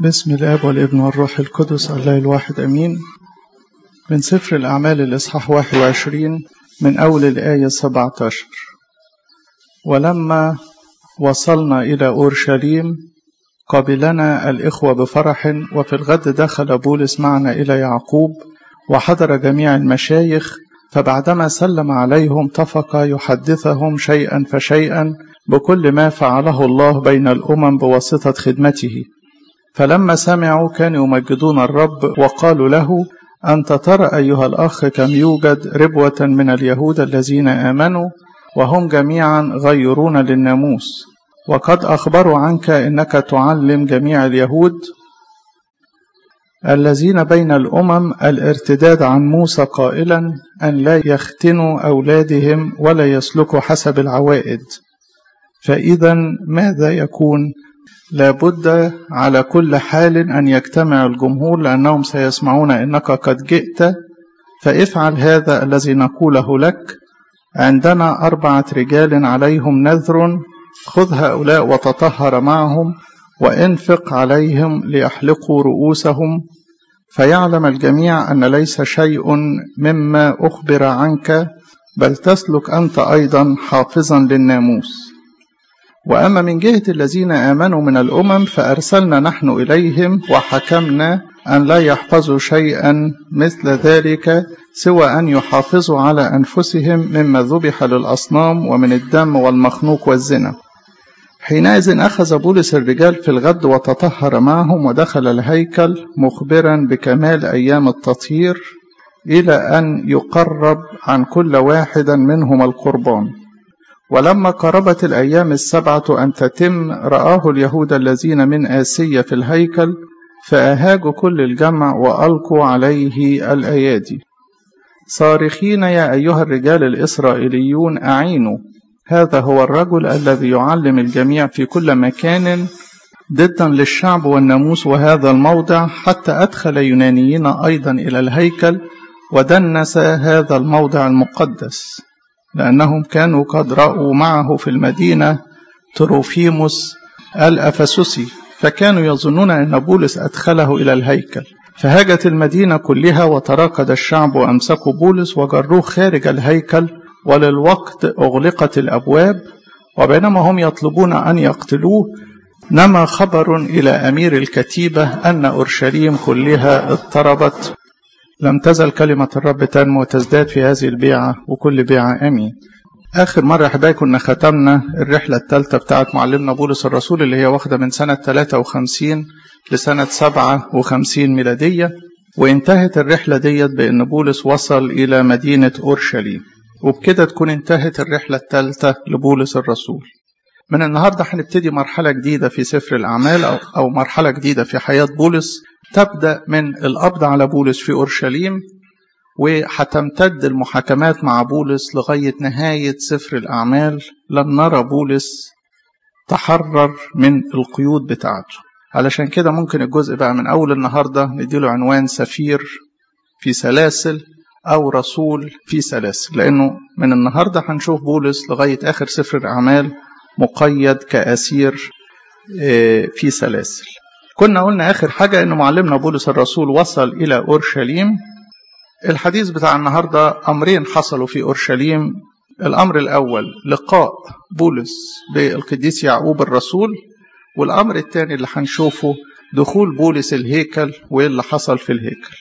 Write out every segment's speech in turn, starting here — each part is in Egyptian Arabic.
بسم الاب والابن والروح القدس الله الواحد امين من سفر الاعمال الاصحاح 21 من اول الايه 17 ولما وصلنا الى اورشليم قبلنا الاخوه بفرح وفي الغد دخل بولس معنا الى يعقوب وحضر جميع المشايخ فبعدما سلم عليهم طفق يحدثهم شيئا فشيئا بكل ما فعله الله بين الامم بواسطه خدمته فلما سمعوا كانوا يمجدون الرب وقالوا له أنت ترى أيها الأخ كم يوجد ربوة من اليهود الذين آمنوا وهم جميعا غيرون للناموس وقد أخبروا عنك إنك تعلم جميع اليهود الذين بين الأمم الارتداد عن موسى قائلا أن لا يختنوا أولادهم ولا يسلكوا حسب العوائد فإذا ماذا يكون؟ لابد على كل حال أن يجتمع الجمهور لأنهم سيسمعون إنك قد جئت فافعل هذا الذي نقوله لك عندنا أربعة رجال عليهم نذر خذ هؤلاء وتطهر معهم وانفق عليهم ليحلقوا رؤوسهم فيعلم الجميع أن ليس شيء مما أخبر عنك بل تسلك أنت أيضا حافظا للناموس وأما من جهة الذين آمنوا من الأمم فأرسلنا نحن إليهم وحكمنا أن لا يحفظوا شيئا مثل ذلك سوى أن يحافظوا على أنفسهم مما ذبح للأصنام ومن الدم والمخنوق والزنا حينئذ أخذ بولس الرجال في الغد وتطهر معهم ودخل الهيكل مخبرا بكمال أيام التطهير إلى أن يقرب عن كل واحد منهم القربان ولما قربت الأيام السبعة أن تتم رآه اليهود الذين من آسيا في الهيكل فأهاجوا كل الجمع وألقوا عليه الأيادي صارخين يا أيها الرجال الإسرائيليون أعينوا هذا هو الرجل الذي يعلم الجميع في كل مكان ضدا للشعب والناموس وهذا الموضع حتى أدخل يونانيين أيضا إلى الهيكل ودنس هذا الموضع المقدس لأنهم كانوا قد رأوا معه في المدينة تروفيموس الأفسسي فكانوا يظنون أن بولس أدخله إلى الهيكل فهاجت المدينة كلها وتراكد الشعب وأمسكوا بولس وجروه خارج الهيكل وللوقت أغلقت الأبواب وبينما هم يطلبون أن يقتلوه نما خبر إلى أمير الكتيبة أن أورشليم كلها اضطربت لم تزل كلمة الرب تنمو وتزداد في هذه البيعة وكل بيعة أمين آخر مرة أحبائي كنا ختمنا الرحلة الثالثة بتاعة معلمنا بولس الرسول اللي هي واخدة من سنة 53 لسنة 57 ميلادية وانتهت الرحلة ديت بأن بولس وصل إلى مدينة أورشليم وبكده تكون انتهت الرحلة الثالثة لبولس الرسول من النهاردة هنبتدي مرحلة جديدة في سفر الأعمال أو, أو مرحلة جديدة في حياة بولس تبدأ من القبض على بولس في أورشليم وهتمتد المحاكمات مع بولس لغاية نهاية سفر الأعمال لن نرى بولس تحرر من القيود بتاعته علشان كده ممكن الجزء بقى من أول النهاردة نديله عنوان سفير في سلاسل أو رسول في سلاسل لأنه من النهاردة هنشوف بولس لغاية آخر سفر الأعمال مقيد كأسير في سلاسل كنا قلنا آخر حاجة إن معلمنا بولس الرسول وصل إلى أورشليم الحديث بتاع النهاردة أمرين حصلوا في أورشليم الأمر الأول لقاء بولس بالقديس يعقوب الرسول والأمر الثاني اللي هنشوفه دخول بولس الهيكل وإيه اللي حصل في الهيكل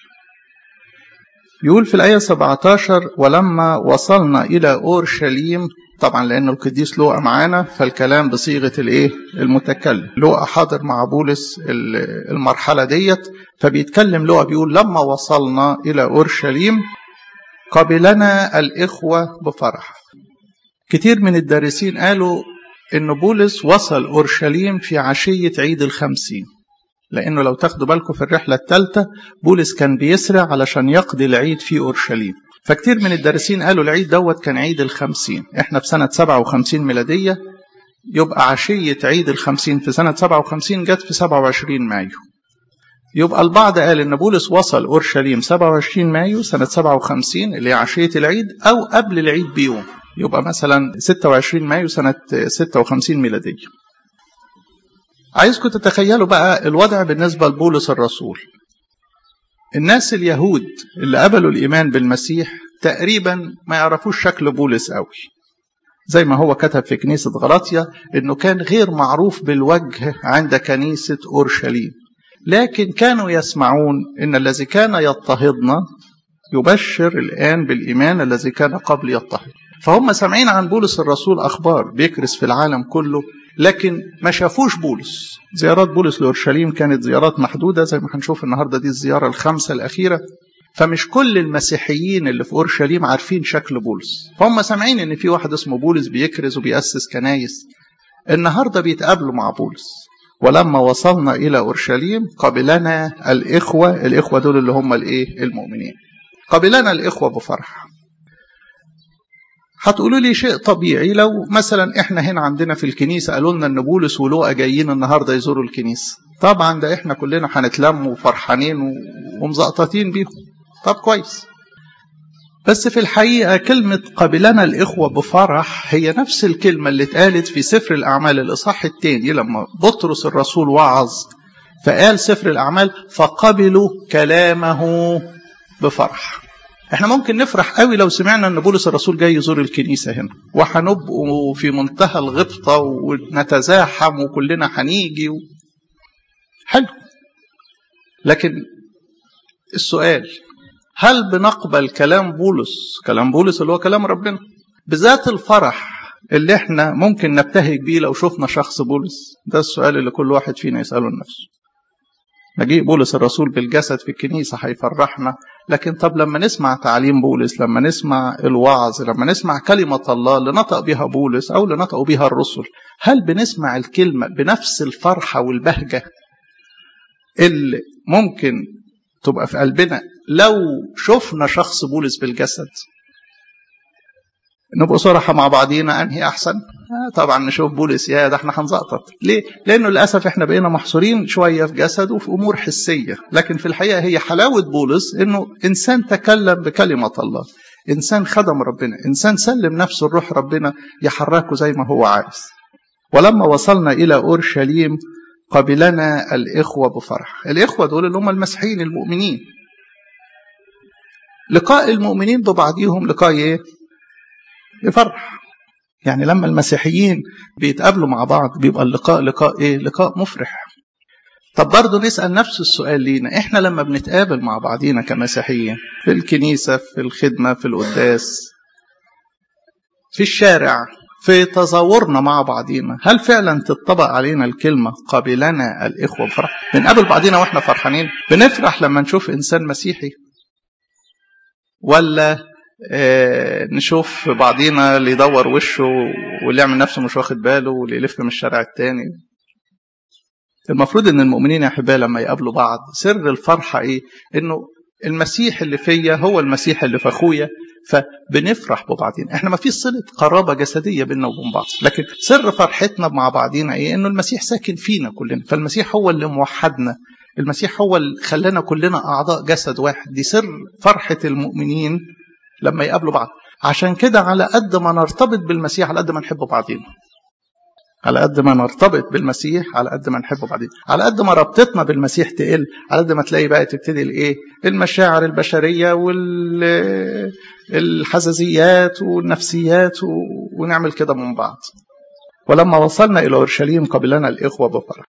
يقول في الآية 17 ولما وصلنا إلى أورشليم طبعا لأن القديس لوقا معانا فالكلام بصيغة الإيه المتكلم لوقا حاضر مع بولس المرحلة ديت فبيتكلم لوقا بيقول لما وصلنا إلى أورشليم قبلنا الإخوة بفرح كتير من الدارسين قالوا إن بولس وصل أورشليم في عشية عيد الخمسين لأنه لو تاخدوا بالكم في الرحلة الثالثة بولس كان بيسرع علشان يقضي العيد في أورشليم فكتير من الدارسين قالوا العيد دوت كان عيد الخمسين احنا في سنة 57 ميلادية يبقى عشية عيد الخمسين في سنة 57 جت في 27 مايو يبقى البعض قال ان بولس وصل اورشليم 27 مايو سنة 57 اللي هي عشية العيد او قبل العيد بيوم يبقى مثلا 26 مايو سنة 56 ميلادية عايزكم تتخيلوا بقى الوضع بالنسبة لبولس الرسول الناس اليهود اللي قبلوا الإيمان بالمسيح تقريبا ما يعرفوش شكل بولس قوي زي ما هو كتب في كنيسة غلاطيا انه كان غير معروف بالوجه عند كنيسة اورشليم لكن كانوا يسمعون ان الذي كان يضطهدنا يبشر الان بالايمان الذي كان قبل يضطهد فهم سامعين عن بولس الرسول اخبار بيكرس في العالم كله لكن ما شافوش بولس زيارات بولس لاورشليم كانت زيارات محدوده زي ما هنشوف النهارده دي الزياره الخامسه الاخيره فمش كل المسيحيين اللي في اورشليم عارفين شكل بولس فهم سامعين ان في واحد اسمه بولس بيكرز وبيأسس كنايس النهارده بيتقابلوا مع بولس ولما وصلنا الى اورشليم قبلنا الاخوه الاخوه دول اللي هم الايه المؤمنين قبلنا الاخوه بفرح هتقولوا لي شيء طبيعي لو مثلا احنا هنا عندنا في الكنيسه قالوا لنا ان بولس ولوقا جايين النهارده يزوروا الكنيسه طبعا ده احنا كلنا هنتلم وفرحانين ومزقططين بيهم طب كويس بس في الحقيقة كلمة قبلنا الإخوة بفرح هي نفس الكلمة اللي اتقالت في سفر الأعمال الإصحاح الثاني لما بطرس الرسول وعظ فقال سفر الأعمال فقبلوا كلامه بفرح احنا ممكن نفرح قوي لو سمعنا ان بولس الرسول جاي يزور الكنيسة هنا وهنبقوا في منتهى الغبطة ونتزاحم وكلنا هنيجي و... حلو لكن السؤال هل بنقبل كلام بولس كلام بولس اللي هو كلام ربنا بذات الفرح اللي احنا ممكن نبتهج بيه لو شفنا شخص بولس ده السؤال اللي كل واحد فينا يسأله لنفسه مجيء بولس الرسول بالجسد في الكنيسة هيفرحنا لكن طب لما نسمع تعليم بولس لما نسمع الوعظ لما نسمع كلمة الله اللي نطق بها بولس أو اللي نطقوا بها الرسل هل بنسمع الكلمة بنفس الفرحة والبهجة اللي ممكن تبقى في قلبنا لو شفنا شخص بولس بالجسد نبقى صراحة مع بعضينا أنهي أحسن آه طبعا نشوف بولس يا ده احنا هنزقطط ليه لأنه للأسف احنا بقينا محصورين شوية في جسد وفي أمور حسية لكن في الحقيقة هي حلاوة بولس أنه إنسان تكلم بكلمة الله إنسان خدم ربنا إنسان سلم نفسه الروح ربنا يحركه زي ما هو عايز ولما وصلنا إلى أورشليم قبلنا الإخوة بفرح الإخوة دول اللي هم المسيحيين المؤمنين لقاء المؤمنين ببعضهم لقاء ايه يفرح يعني لما المسيحيين بيتقابلوا مع بعض بيبقى اللقاء لقاء ايه لقاء مفرح طب برضه نسأل نفس السؤال لينا احنا لما بنتقابل مع بعضينا كمسيحيين في الكنيسة في الخدمة في القداس في الشارع في تزاورنا مع بعضينا هل فعلا تطبق علينا الكلمة قابلنا الإخوة بفرح بنقابل بعضينا وإحنا فرحانين بنفرح لما نشوف إنسان مسيحي ولا آه نشوف بعضينا اللي يدور وشه واللي يعمل نفسه مش واخد باله واللي يلف من الشارع التاني المفروض ان المؤمنين يا احبائي لما يقابلوا بعض سر الفرحه ايه انه المسيح اللي فيا هو المسيح اللي في اخويا فبنفرح ببعضين احنا ما فيش صله قرابه جسديه بيننا وبين بعض لكن سر فرحتنا مع بعضينا ايه انه المسيح ساكن فينا كلنا فالمسيح هو اللي موحدنا المسيح هو اللي خلانا كلنا اعضاء جسد واحد دي سر فرحه المؤمنين لما يقابلوا بعض عشان كده على قد ما نرتبط بالمسيح على قد ما نحب بعضينا على قد ما نرتبط بالمسيح على قد ما نحب بعضين على قد ما ربطتنا بالمسيح تقل على قد ما تلاقي بقى تبتدي الايه المشاعر البشريه والحزازيات والنفسيات ونعمل كده من بعض ولما وصلنا الى اورشليم قبلنا الاخوه بفرح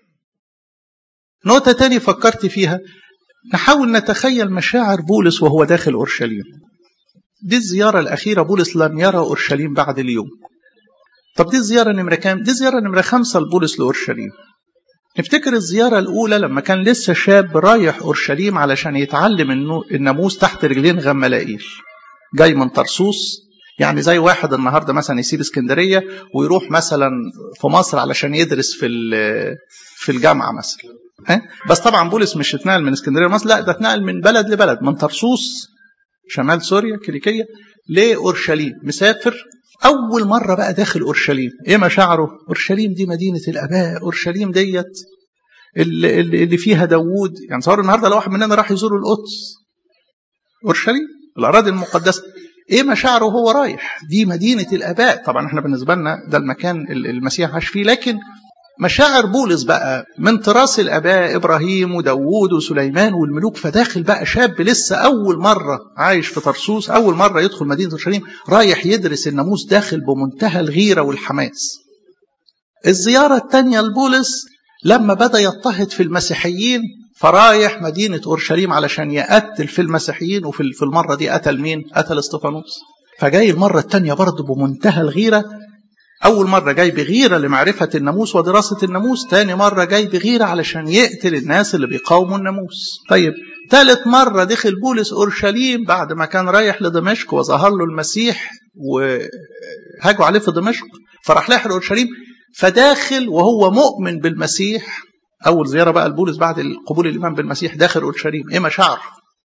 نقطه تاني فكرت فيها نحاول نتخيل مشاعر بولس وهو داخل اورشليم دي الزياره الاخيره بولس لم يرى اورشليم بعد اليوم طب دي الزيارة نمرة كام؟ دي زيارة نمرة خمسة لبولس لأورشليم. نفتكر الزيارة الأولى لما كان لسه شاب رايح أورشليم علشان يتعلم الناموس تحت رجلين غملائيل. جاي من طرسوس يعني زي واحد النهارده مثلا يسيب اسكندرية ويروح مثلا في مصر علشان يدرس في في الجامعة مثلا. ها؟ بس طبعا بولس مش اتنقل من اسكندرية لمصر لا ده اتنقل من بلد لبلد من طرسوس شمال سوريا كيليكية لأورشليم مسافر أول مرة بقى داخل أورشليم إيه مشاعره أورشليم دي مدينة الآباء أورشليم ديت اللي, اللي فيها داوود يعني صار النهاردة لو واحد مننا راح يزور القدس أورشليم الأراضي المقدسة إيه مشاعره وهو رايح دي مدينة الآباء طبعا إحنا بالنسبة لنا ده المكان اللي المسيح عاش فيه لكن مشاعر بولس بقى من تراث الاباء ابراهيم وداوود وسليمان والملوك فداخل بقى شاب لسه اول مره عايش في طرسوس اول مره يدخل مدينه اورشليم رايح يدرس الناموس داخل بمنتهى الغيره والحماس الزياره الثانيه لبولس لما بدا يضطهد في المسيحيين فرايح مدينه اورشليم علشان يقتل في المسيحيين وفي المره دي قتل مين قتل استفانوس فجاي المره الثانيه برضه بمنتهى الغيره أول مرة جاي بغيرة لمعرفة الناموس ودراسة الناموس تاني مرة جاي بغيرة علشان يقتل الناس اللي بيقاوموا الناموس طيب ثالث مرة دخل بولس أورشليم بعد ما كان رايح لدمشق وظهر له المسيح وهاجوا عليه في دمشق فراح لاحق أورشليم فداخل وهو مؤمن بالمسيح أول زيارة بقى لبولس بعد قبول الإيمان بالمسيح داخل أورشليم إيه مشاعر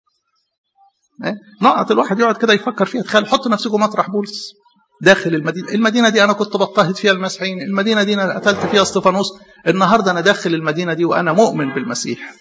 إيه؟ نقط الواحد يقعد كده يفكر فيها تخيل حط نفسكم مطرح بولس داخل المدينة المدينة دي أنا كنت بضطهد فيها المسيحيين المدينة دي أنا قتلت فيها استفانوس النهاردة أنا داخل المدينة دي وأنا مؤمن بالمسيح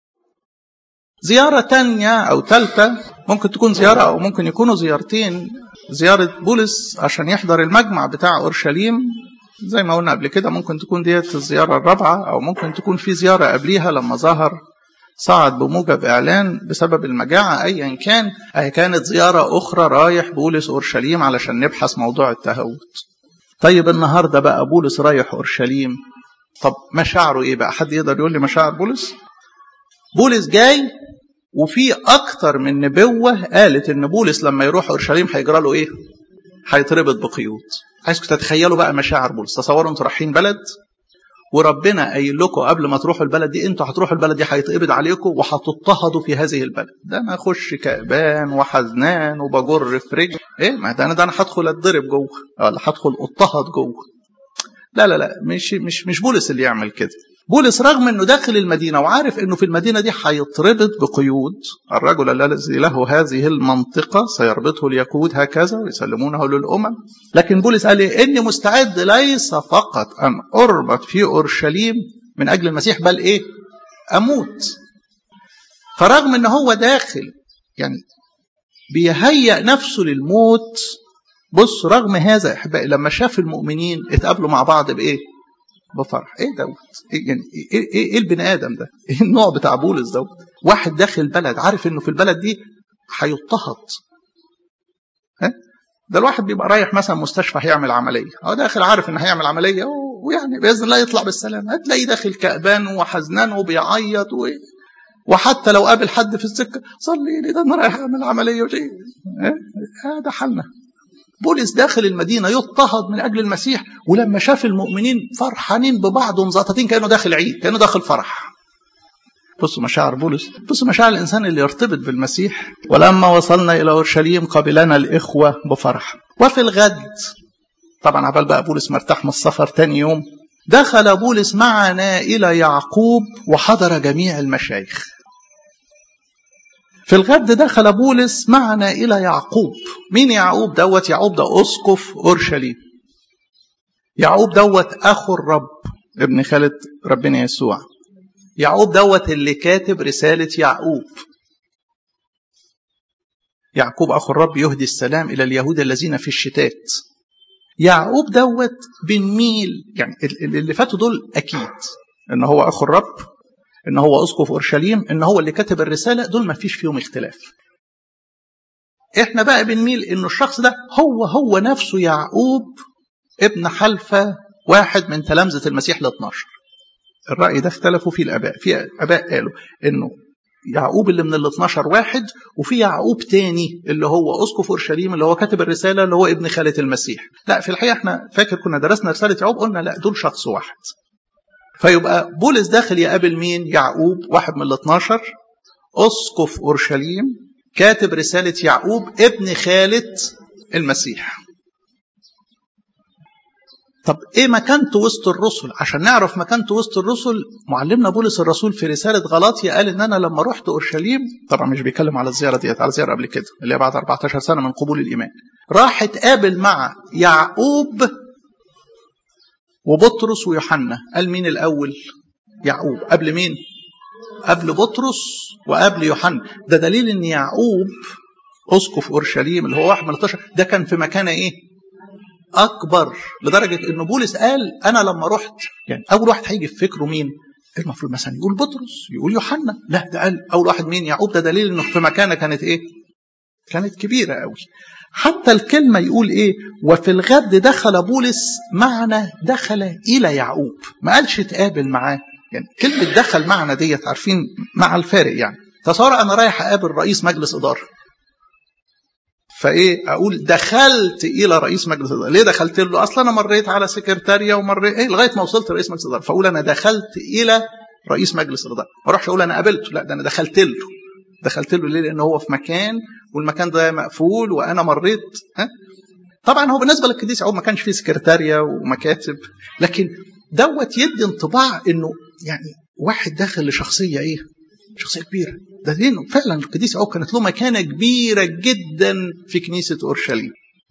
زيارة تانية أو ثالثة ممكن تكون زيارة أو ممكن يكونوا زيارتين زيارة بولس عشان يحضر المجمع بتاع أورشليم زي ما قلنا قبل كده ممكن تكون ديت الزيارة الرابعة أو ممكن تكون في زيارة قبليها لما ظهر صعد بموجب إعلان بسبب المجاعة أيا كان أهي كانت زيارة أخرى رايح بولس أورشليم علشان نبحث موضوع التهوت طيب النهاردة بقى بولس رايح أورشليم طب مشاعره إيه بقى حد يقدر يقول لي مشاعر بولس بولس جاي وفي أكتر من نبوة قالت إن بولس لما يروح أورشليم هيجرى له إيه هيتربط بقيود عايزكم تتخيلوا بقى مشاعر بولس تصوروا انتوا رايحين بلد وربنا قايل لكم قبل ما تروحوا البلد دي انتوا هتروحوا البلد دي هيتقبض عليكم وهتضطهدوا في هذه البلد ده انا اخش كأبان وحزنان وبجر في رجل ايه ما ده انا ده انا هدخل اتضرب جوه ولا هدخل اضطهد جوه لا لا لا مش مش مش بولس اللي يعمل كده بولس رغم انه داخل المدينه وعارف انه في المدينه دي هيتربط بقيود الرجل الذي له هذه المنطقه سيربطه اليهود هكذا ويسلمونه للامم لكن بولس قال إيه؟ اني مستعد ليس فقط ان اربط في اورشليم من اجل المسيح بل ايه اموت فرغم ان هو داخل يعني بيهيأ نفسه للموت بص رغم هذا احبائي لما شاف المؤمنين اتقابلوا مع بعض بايه بفرح ايه دوت إيه يعني ايه, إيه, إيه البني ادم ده ايه النوع بتاع بولس دوت واحد داخل بلد عارف انه في البلد دي هيضطهد ها ده الواحد بيبقى رايح مثلا مستشفى هيعمل عمليه هو داخل عارف ان هيعمل عمليه ويعني باذن الله يطلع بالسلام هتلاقيه داخل كأبان وحزنان وبيعيط و... وحتى لو قابل حد في السكه صلي لي ده انا رايح اعمل عمليه وشيء هذا حالنا بولس داخل المدينه يضطهد من اجل المسيح ولما شاف المؤمنين فرحانين ببعض ومزقططين كانه داخل عيد كانه داخل فرح بصوا مشاعر بولس بصوا مشاعر الانسان اللي يرتبط بالمسيح ولما وصلنا الى اورشليم قبلنا الاخوه بفرح وفي الغد طبعا عبال بقى بولس مرتاح من السفر تاني يوم دخل بولس معنا الى يعقوب وحضر جميع المشايخ في الغد دخل بولس معنا إلى يعقوب مين يعقوب دوت يعقوب ده أسقف أورشليم يعقوب دوت أخو الرب ابن خالة ربنا يسوع يعقوب دوت اللي كاتب رسالة يعقوب يعقوب أخو الرب يهدي السلام إلى اليهود الذين في الشتات يعقوب دوت بنميل يعني اللي فاتوا دول أكيد إن هو أخو الرب ان هو اسقف اورشليم ان هو اللي كتب الرساله دول ما فيش فيهم اختلاف احنا بقى بنميل انه الشخص ده هو هو نفسه يعقوب ابن حلفة واحد من تلامذة المسيح ال 12 الرأي ده اختلفوا فيه الآباء في آباء قالوا إنه يعقوب اللي من ال 12 واحد وفي يعقوب تاني اللي هو اسقف اورشليم اللي هو كاتب الرساله اللي هو ابن خاله المسيح لا في الحقيقه احنا فاكر كنا درسنا رساله يعقوب قلنا لا دول شخص واحد فيبقى بولس داخل يقابل مين يعقوب واحد من ال 12 اسقف اورشليم كاتب رساله يعقوب ابن خاله المسيح طب ايه مكانته وسط الرسل عشان نعرف مكانته وسط الرسل معلمنا بولس الرسول في رساله غلاطيا قال ان انا لما رحت اورشليم طبعا مش بيتكلم على الزياره ديت على الزياره قبل كده اللي هي بعد 14 سنه من قبول الايمان راح اتقابل مع يعقوب وبطرس ويوحنا قال مين الاول يعقوب قبل مين قبل بطرس وقبل يوحنا ده دليل ان يعقوب اسقف اورشليم اللي هو واحد من 13 ده كان في مكانه ايه اكبر لدرجه ان بولس قال انا لما رحت يعني اول واحد هيجي في فكره مين؟ المفروض مثلا يقول بطرس يقول يوحنا لا ده قال اول واحد مين يعقوب ده دليل انه في مكانه كانت ايه؟ كانت كبيره قوي حتى الكلمه يقول ايه؟ وفي الغد دخل بولس معنا دخل الى يعقوب ما قالش اتقابل معاه يعني كلمه دخل معنا ديت عارفين مع الفارق يعني تصور انا رايح اقابل رئيس مجلس اداره فايه اقول دخلت الى رئيس مجلس الاداره ليه دخلت له اصلا انا مريت على سكرتاريه ومريت ايه لغايه ما وصلت لرئيس مجلس الاداره فاقول انا دخلت الى رئيس مجلس الاداره ما اروحش اقول انا قابلته لا ده انا دخلت له دخلت له ليه لان هو في مكان والمكان ده مقفول وانا مريت ها طبعا هو بالنسبه للقديس يعقوب ما كانش فيه سكرتاريه ومكاتب لكن دوت يدي انطباع انه يعني واحد داخل لشخصيه ايه شخصيه كبيره ده لانه فعلا القديس يعقوب كانت له مكانه كبيره جدا في كنيسه اورشليم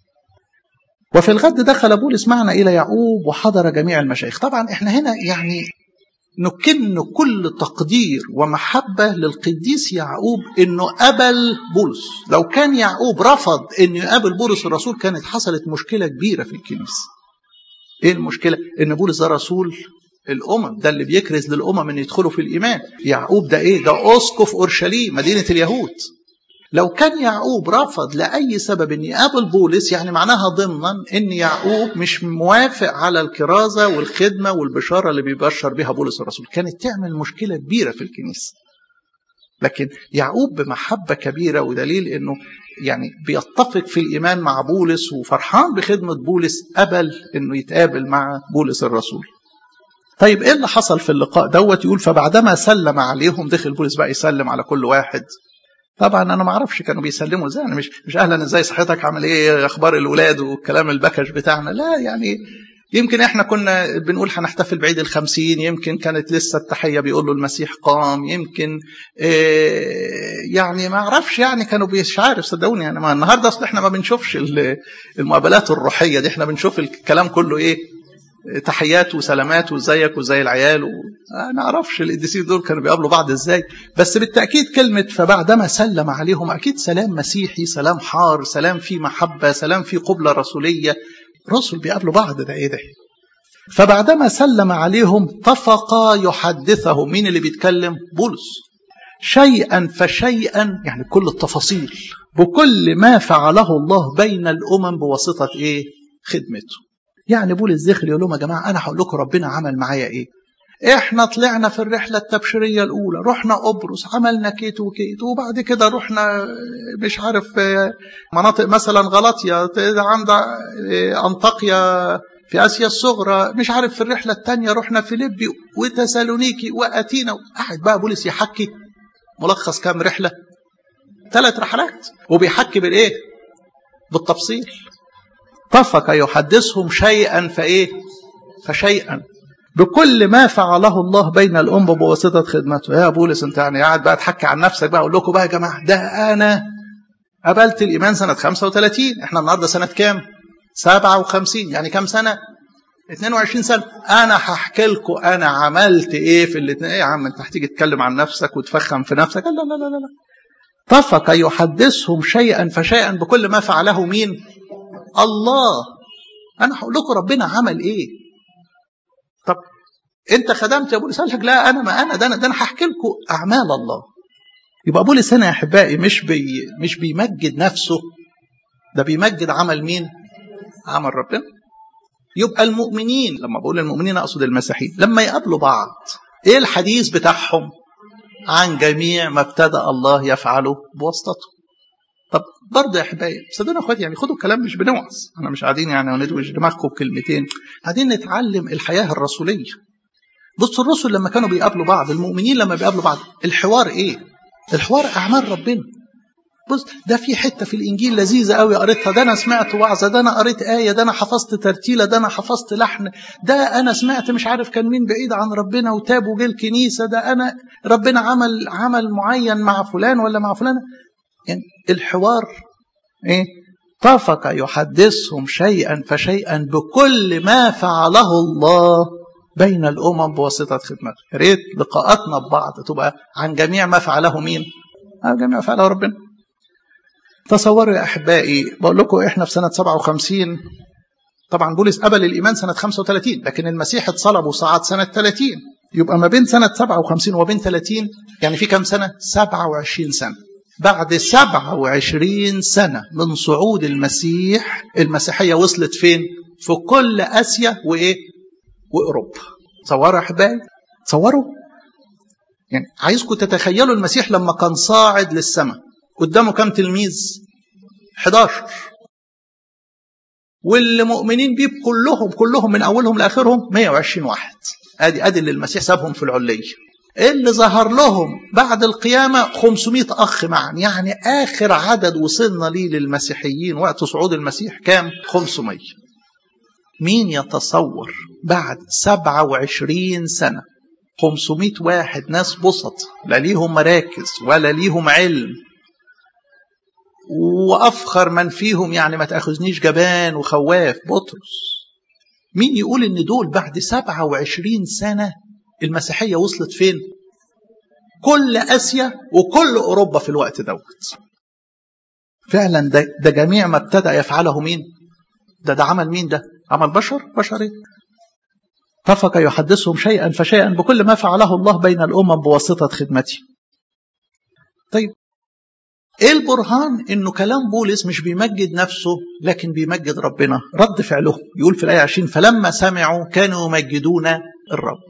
وفي الغد دخل بولس معنا الى يعقوب وحضر جميع المشايخ طبعا احنا هنا يعني نكن كل تقدير ومحبة للقديس يعقوب انه قبل بولس لو كان يعقوب رفض انه يقابل بولس الرسول كانت حصلت مشكلة كبيرة في الكنيسة ايه المشكلة ان بولس ده رسول الامم ده اللي بيكرز للامم ان يدخلوا في الايمان يعقوب ده ايه ده اسقف اورشليم مدينة اليهود لو كان يعقوب رفض لأي سبب أن يقابل بولس يعني معناها ضمنا أن يعقوب مش موافق على الكرازة والخدمة والبشارة اللي بيبشر بها بولس الرسول كانت تعمل مشكلة كبيرة في الكنيسة لكن يعقوب بمحبة كبيرة ودليل أنه يعني بيتفق في الإيمان مع بولس وفرحان بخدمة بولس قبل أنه يتقابل مع بولس الرسول طيب ايه اللي حصل في اللقاء دوت يقول فبعدما سلم عليهم دخل بولس بقى يسلم على كل واحد طبعا انا ما اعرفش كانوا بيسلموا ازاي انا مش مش اهلا ازاي صحتك عامل ايه اخبار الاولاد والكلام البكش بتاعنا لا يعني يمكن احنا كنا بنقول هنحتفل بعيد الخمسين يمكن كانت لسه التحيه بيقول له المسيح قام يمكن إيه يعني ما اعرفش يعني كانوا مش عارف صدقوني يعني ما النهارده اصل احنا ما بنشوفش المقابلات الروحيه دي احنا بنشوف الكلام كله ايه تحيات وسلامات وازيك وازاي العيال و... ما اعرفش القديسين دول كانوا بيقابلوا بعض ازاي بس بالتاكيد كلمه فبعدما سلم عليهم اكيد سلام مسيحي سلام حار سلام فيه محبه سلام فيه قبله رسوليه رسل بيقابلوا بعض ده ايه ده فبعدما سلم عليهم طفقا يحدثهم مين اللي بيتكلم بولس شيئا فشيئا يعني كل التفاصيل بكل ما فعله الله بين الامم بواسطه ايه خدمته يعني بولس دخل يقول لهم يا جماعه انا هقول لكم ربنا عمل معايا ايه احنا طلعنا في الرحله التبشيريه الاولى رحنا قبرص عملنا كيت وكيت وبعد كده رحنا مش عارف مناطق مثلا غلطيا عند انطاكيا في اسيا الصغرى مش عارف في الرحله الثانيه رحنا فيليبي وتسالونيكي واتينا قاعد بقى بولس يحكي ملخص كام رحله ثلاث رحلات وبيحكي بالايه بالتفصيل طفق يحدثهم شيئا فايه فشيئا بكل ما فعله الله بين الأم بواسطة خدمته يا بولس انت يعني قاعد بقى تحكي عن نفسك بقى اقول لكم بقى يا جماعة ده أنا قبلت الإيمان سنة 35 احنا النهاردة سنة كام 57 يعني كام سنة 22 سنة أنا هحكي لكم أنا عملت إيه في الاثنين إيه يا عم أنت هتيجي تتكلم عن نفسك وتفخم في نفسك لا لا لا لا لا طفق يحدثهم شيئا فشيئا بكل ما فعله مين الله انا هقول لكم ربنا عمل ايه طب انت خدمت يا بولس قال لك لا انا ما انا ده انا ده انا هحكي لكم اعمال الله يبقى بولس هنا يا احبائي مش بي مش بيمجد نفسه ده بيمجد عمل مين عمل ربنا يبقى المؤمنين لما بقول المؤمنين اقصد المسيحيين لما يقابلوا بعض ايه الحديث بتاعهم عن جميع ما ابتدأ الله يفعله بواسطته طب برضه يا احبائي صدقوني يا اخواتي يعني خدوا الكلام مش بنوعظ انا مش قاعدين يعني ندوش دماغكم بكلمتين قاعدين نتعلم الحياه الرسوليه بصوا الرسل لما كانوا بيقابلوا بعض المؤمنين لما بيقابلوا بعض الحوار ايه الحوار اعمال ربنا بص ده في حته في الانجيل لذيذه قوي قريتها ده انا سمعت وعظه ده انا قريت ايه ده انا حفظت ترتيله ده انا حفظت لحن ده انا سمعت مش عارف كان مين بعيد عن ربنا وتاب وجه الكنيسه ده انا ربنا عمل عمل معين مع فلان ولا مع فلانه يعني الحوار ايه طفق يحدثهم شيئا فشيئا بكل ما فعله الله بين الامم بواسطه خدمته يا ريت لقاءاتنا ببعض تبقى عن جميع ما فعله مين عن جميع ما فعله ربنا تصوروا يا احبائي بقول لكم احنا في سنه 57 طبعا بولس قبل الإيمان سنة 35 لكن المسيح اتصلب وصعد سنة 30 يبقى ما بين سنة 57 وبين 30 يعني في كم سنة 27 سنة بعد 27 سنة من صعود المسيح المسيحية وصلت فين في كل آسيا وإيه وأوروبا تصوروا يا أحبائي تصوروا يعني عايزكم تتخيلوا المسيح لما كان صاعد للسماء قدامه كم تلميذ 11 واللي مؤمنين بيه كلهم كلهم من اولهم لاخرهم 120 واحد ادي ادي اللي المسيح سابهم في العليه اللي ظهر لهم بعد القيامه 500 اخ معا يعني اخر عدد وصلنا ليه للمسيحيين وقت صعود المسيح كام 500 مين يتصور بعد 27 سنه 500 واحد ناس بسط لا ليهم مراكز ولا ليهم علم وافخر من فيهم يعني ما تاخذنيش جبان وخواف بطرس مين يقول ان دول بعد 27 سنه المسيحيه وصلت فين كل اسيا وكل اوروبا في الوقت دوت فعلا ده, ده جميع ما ابتدى يفعله مين ده ده عمل مين ده عمل بشر بشري طفق يحدثهم شيئا فشيئا بكل ما فعله الله بين الامم بواسطه خدمته طيب ايه البرهان انه كلام بولس مش بيمجد نفسه لكن بيمجد ربنا رد فعله يقول في الايه 20 فلما سمعوا كانوا يمجدون الرب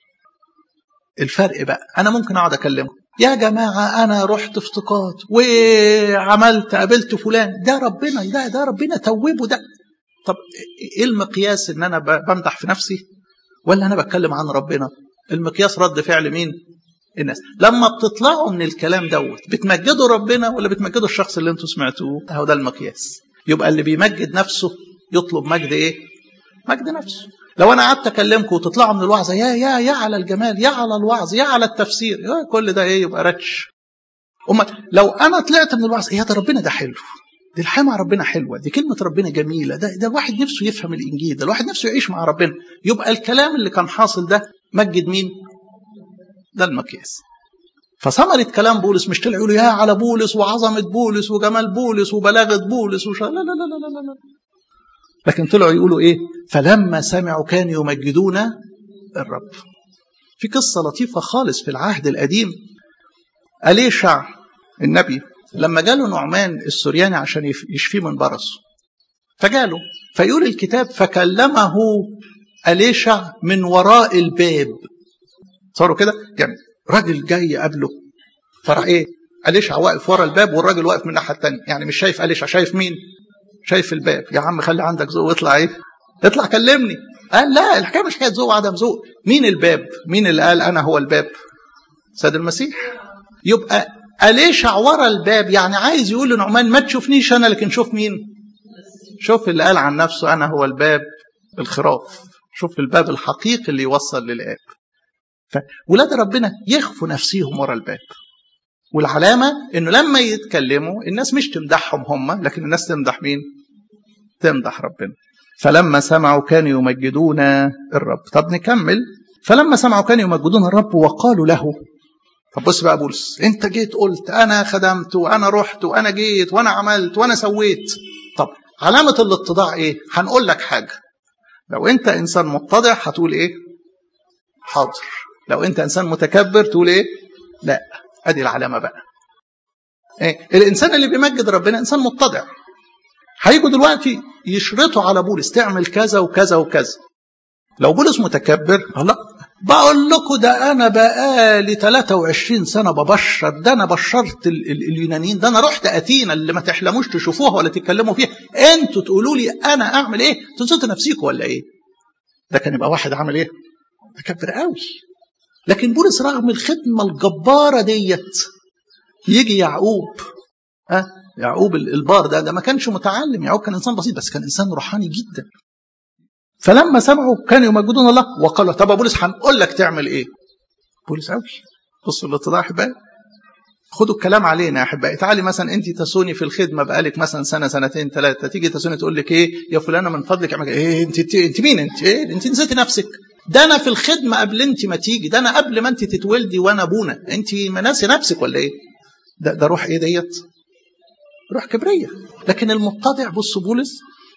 الفرق بقى انا ممكن اقعد اكلمه يا جماعه انا رحت افتقاد وعملت قابلت فلان ده ربنا ده ده ربنا توبه ده طب ايه المقياس ان انا بمدح في نفسي ولا انا بتكلم عن ربنا المقياس رد فعل مين الناس لما بتطلعوا من الكلام دوت بتمجدوا ربنا ولا بتمجدوا الشخص اللي انتوا سمعتوه هو ده المقياس يبقى اللي بيمجد نفسه يطلب مجد ايه مجد نفسه لو انا قعدت اكلمكم وتطلعوا من الوعظه يا يا يا على الجمال يا على الوعظ يا على التفسير يا كل ده ايه يبقى رتش أما لو انا طلعت من الوعظ يا ده ربنا ده حلو دي الحياه مع ربنا حلوه دي كلمه ربنا جميله ده ده الواحد نفسه يفهم الانجيل ده الواحد نفسه يعيش مع ربنا يبقى الكلام اللي كان حاصل ده مجد مين ده المقياس فثمرة كلام بولس مش طلعوا يقولوا يا على بولس وعظمة بولس وجمال بولس وبلاغة بولس وش لا لا لا لا لا لا لكن طلعوا يقولوا ايه فلما سمعوا كانوا يمجدون الرب في قصة لطيفة خالص في العهد القديم أليشع النبي لما جاله نعمان السورياني عشان يشفيه من برصه فجاله فيقول الكتاب فكلمه أليشع من وراء الباب صاروا كده يعني راجل جاي قبله فراح ايه أليشع واقف ورا الباب والراجل واقف من الناحيه الثانيه يعني مش شايف أليشع شايف مين شايف الباب يا عم خلي عندك ذوق واطلع ايه اطلع كلمني قال لا الحكايه مش حكايه ذوق وعدم ذوق مين الباب مين اللي قال انا هو الباب سيد المسيح يبقى أليشع ورا الباب يعني عايز يقول لنعمان ما تشوفنيش انا لكن شوف مين شوف اللي قال عن نفسه انا هو الباب الخراف شوف الباب الحقيقي اللي يوصل للآب فولاد ربنا يخفوا نفسيهم ورا الباب والعلامة انه لما يتكلموا الناس مش تمدحهم هم لكن الناس تمدح مين تمدح ربنا فلما سمعوا كانوا يمجدون الرب طب نكمل فلما سمعوا كانوا يمجدون الرب وقالوا له طب بص بقى بولس انت جيت قلت انا خدمت وانا رحت وانا جيت وانا عملت وانا سويت طب علامة الاتضاع ايه هنقول لك حاجة لو انت انسان متضع هتقول ايه حاضر لو انت انسان متكبر تقول ايه لا ادي العلامه بقى إيه؟ الانسان اللي بيمجد ربنا انسان متضع هيجوا دلوقتي يشرطوا على بولس تعمل كذا وكذا وكذا لو بولس متكبر لا بقول لكم ده انا بقالي 23 سنه ببشر ده انا بشرت ال ال اليونانيين ده انا رحت اتينا اللي ما تحلموش تشوفوها ولا تتكلموا فيها انتوا تقولوا لي انا اعمل ايه تنسوا نفسيكم ولا ايه ده كان يبقى واحد عامل ايه متكبر قوي لكن بولس رغم الخدمه الجباره ديت يجي يعقوب ها أه؟ يعقوب البار ده ده ما كانش متعلم يعقوب كان انسان بسيط بس كان انسان روحاني جدا فلما سمعوا كانوا يمجدون الله وقالوا طب بولس هنقول لك تعمل ايه بولس قوي بصوا الاتضاع احبائي خدوا الكلام علينا يا احبائي تعالي مثلا انت تسوني في الخدمه بقالك مثلا سنه سنتين ثلاثه تيجي تسوني تقول لك ايه يا فلانه من فضلك اعمل ايه انت انت مين انت ايه انت نسيتي نفسك ده انا في الخدمه قبل انت ما تيجي ده انا قبل ما انت تتولدي وانا ابونا انت ناسي نفسك ولا ايه ده ده روح ايه ديت روح كبريه لكن المتضع بص بولس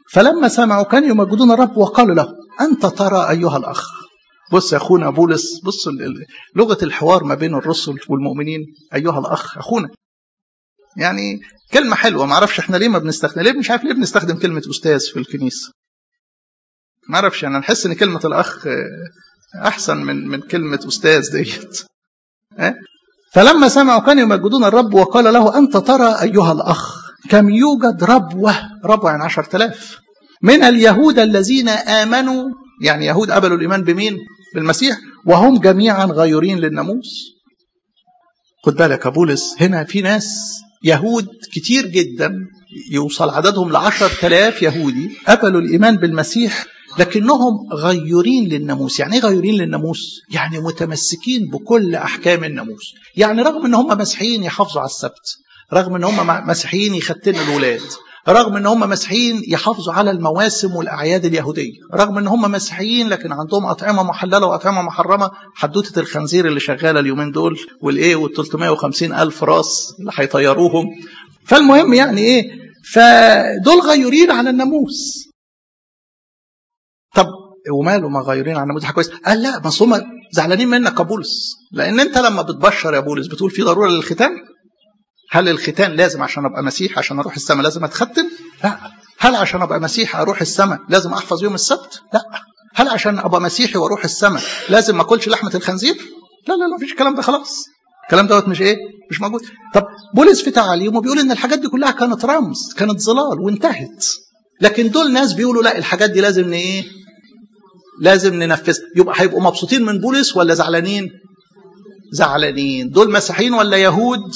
فلما سمعوا كانوا يمجدون الرب وقالوا له أنت ترى أيها الأخ بص يا أخونا بولس بص لغة الحوار ما بين الرسل والمؤمنين أيها الأخ أخونا يعني كلمة حلوة ما اعرفش احنا ليه ما بنستخدم ليه مش عارف ليه بنستخدم كلمة أستاذ في الكنيسة ما اعرفش انا نحس ان كلمة الأخ أحسن من من كلمة أستاذ ديت فلما سمعوا كانوا يمجدون الرب وقال له أنت ترى أيها الأخ كم يوجد ربوة ربوة يعني عشرة آلاف من اليهود الذين آمنوا يعني يهود قبلوا الإيمان بمين بالمسيح وهم جميعا غيورين للناموس خد بالك يا بولس هنا في ناس يهود كتير جدا يوصل عددهم لعشر آلاف يهودي قبلوا الإيمان بالمسيح لكنهم غيورين للناموس يعني ايه غيورين للناموس يعني متمسكين بكل احكام الناموس يعني رغم ان هم مسيحيين يحافظوا على السبت رغم ان هم مسيحيين يختنوا الولاد رغم ان هم مسيحيين يحافظوا على المواسم والاعياد اليهوديه رغم ان هم مسيحيين لكن عندهم اطعمه محلله واطعمه محرمه حدوته الخنزير اللي شغاله اليومين دول والايه وال 350 الف راس اللي هيطيروهم فالمهم يعني ايه فدول غيورين على الناموس طب وماله ما غيرين على الناموس كويس قال لا بس هم زعلانين منك يا بولس لان انت لما بتبشر يا بولس بتقول في ضروره للختان هل الختان لازم عشان ابقى مسيح عشان اروح السماء لازم اتختن لا هل عشان ابقى مسيح اروح السماء لازم احفظ يوم السبت لا هل عشان ابقى مسيحي واروح السماء لازم ما اكلش لحمه الخنزير لا لا لا مفيش الكلام ده خلاص الكلام دوت مش ايه مش موجود طب بولس في تعاليمه بيقول ان الحاجات دي كلها كانت رمز كانت ظلال وانتهت لكن دول ناس بيقولوا لا الحاجات دي لازم ايه لازم ننفذها يبقى هيبقوا مبسوطين من بولس ولا زعلانين زعلانين دول مسيحيين ولا يهود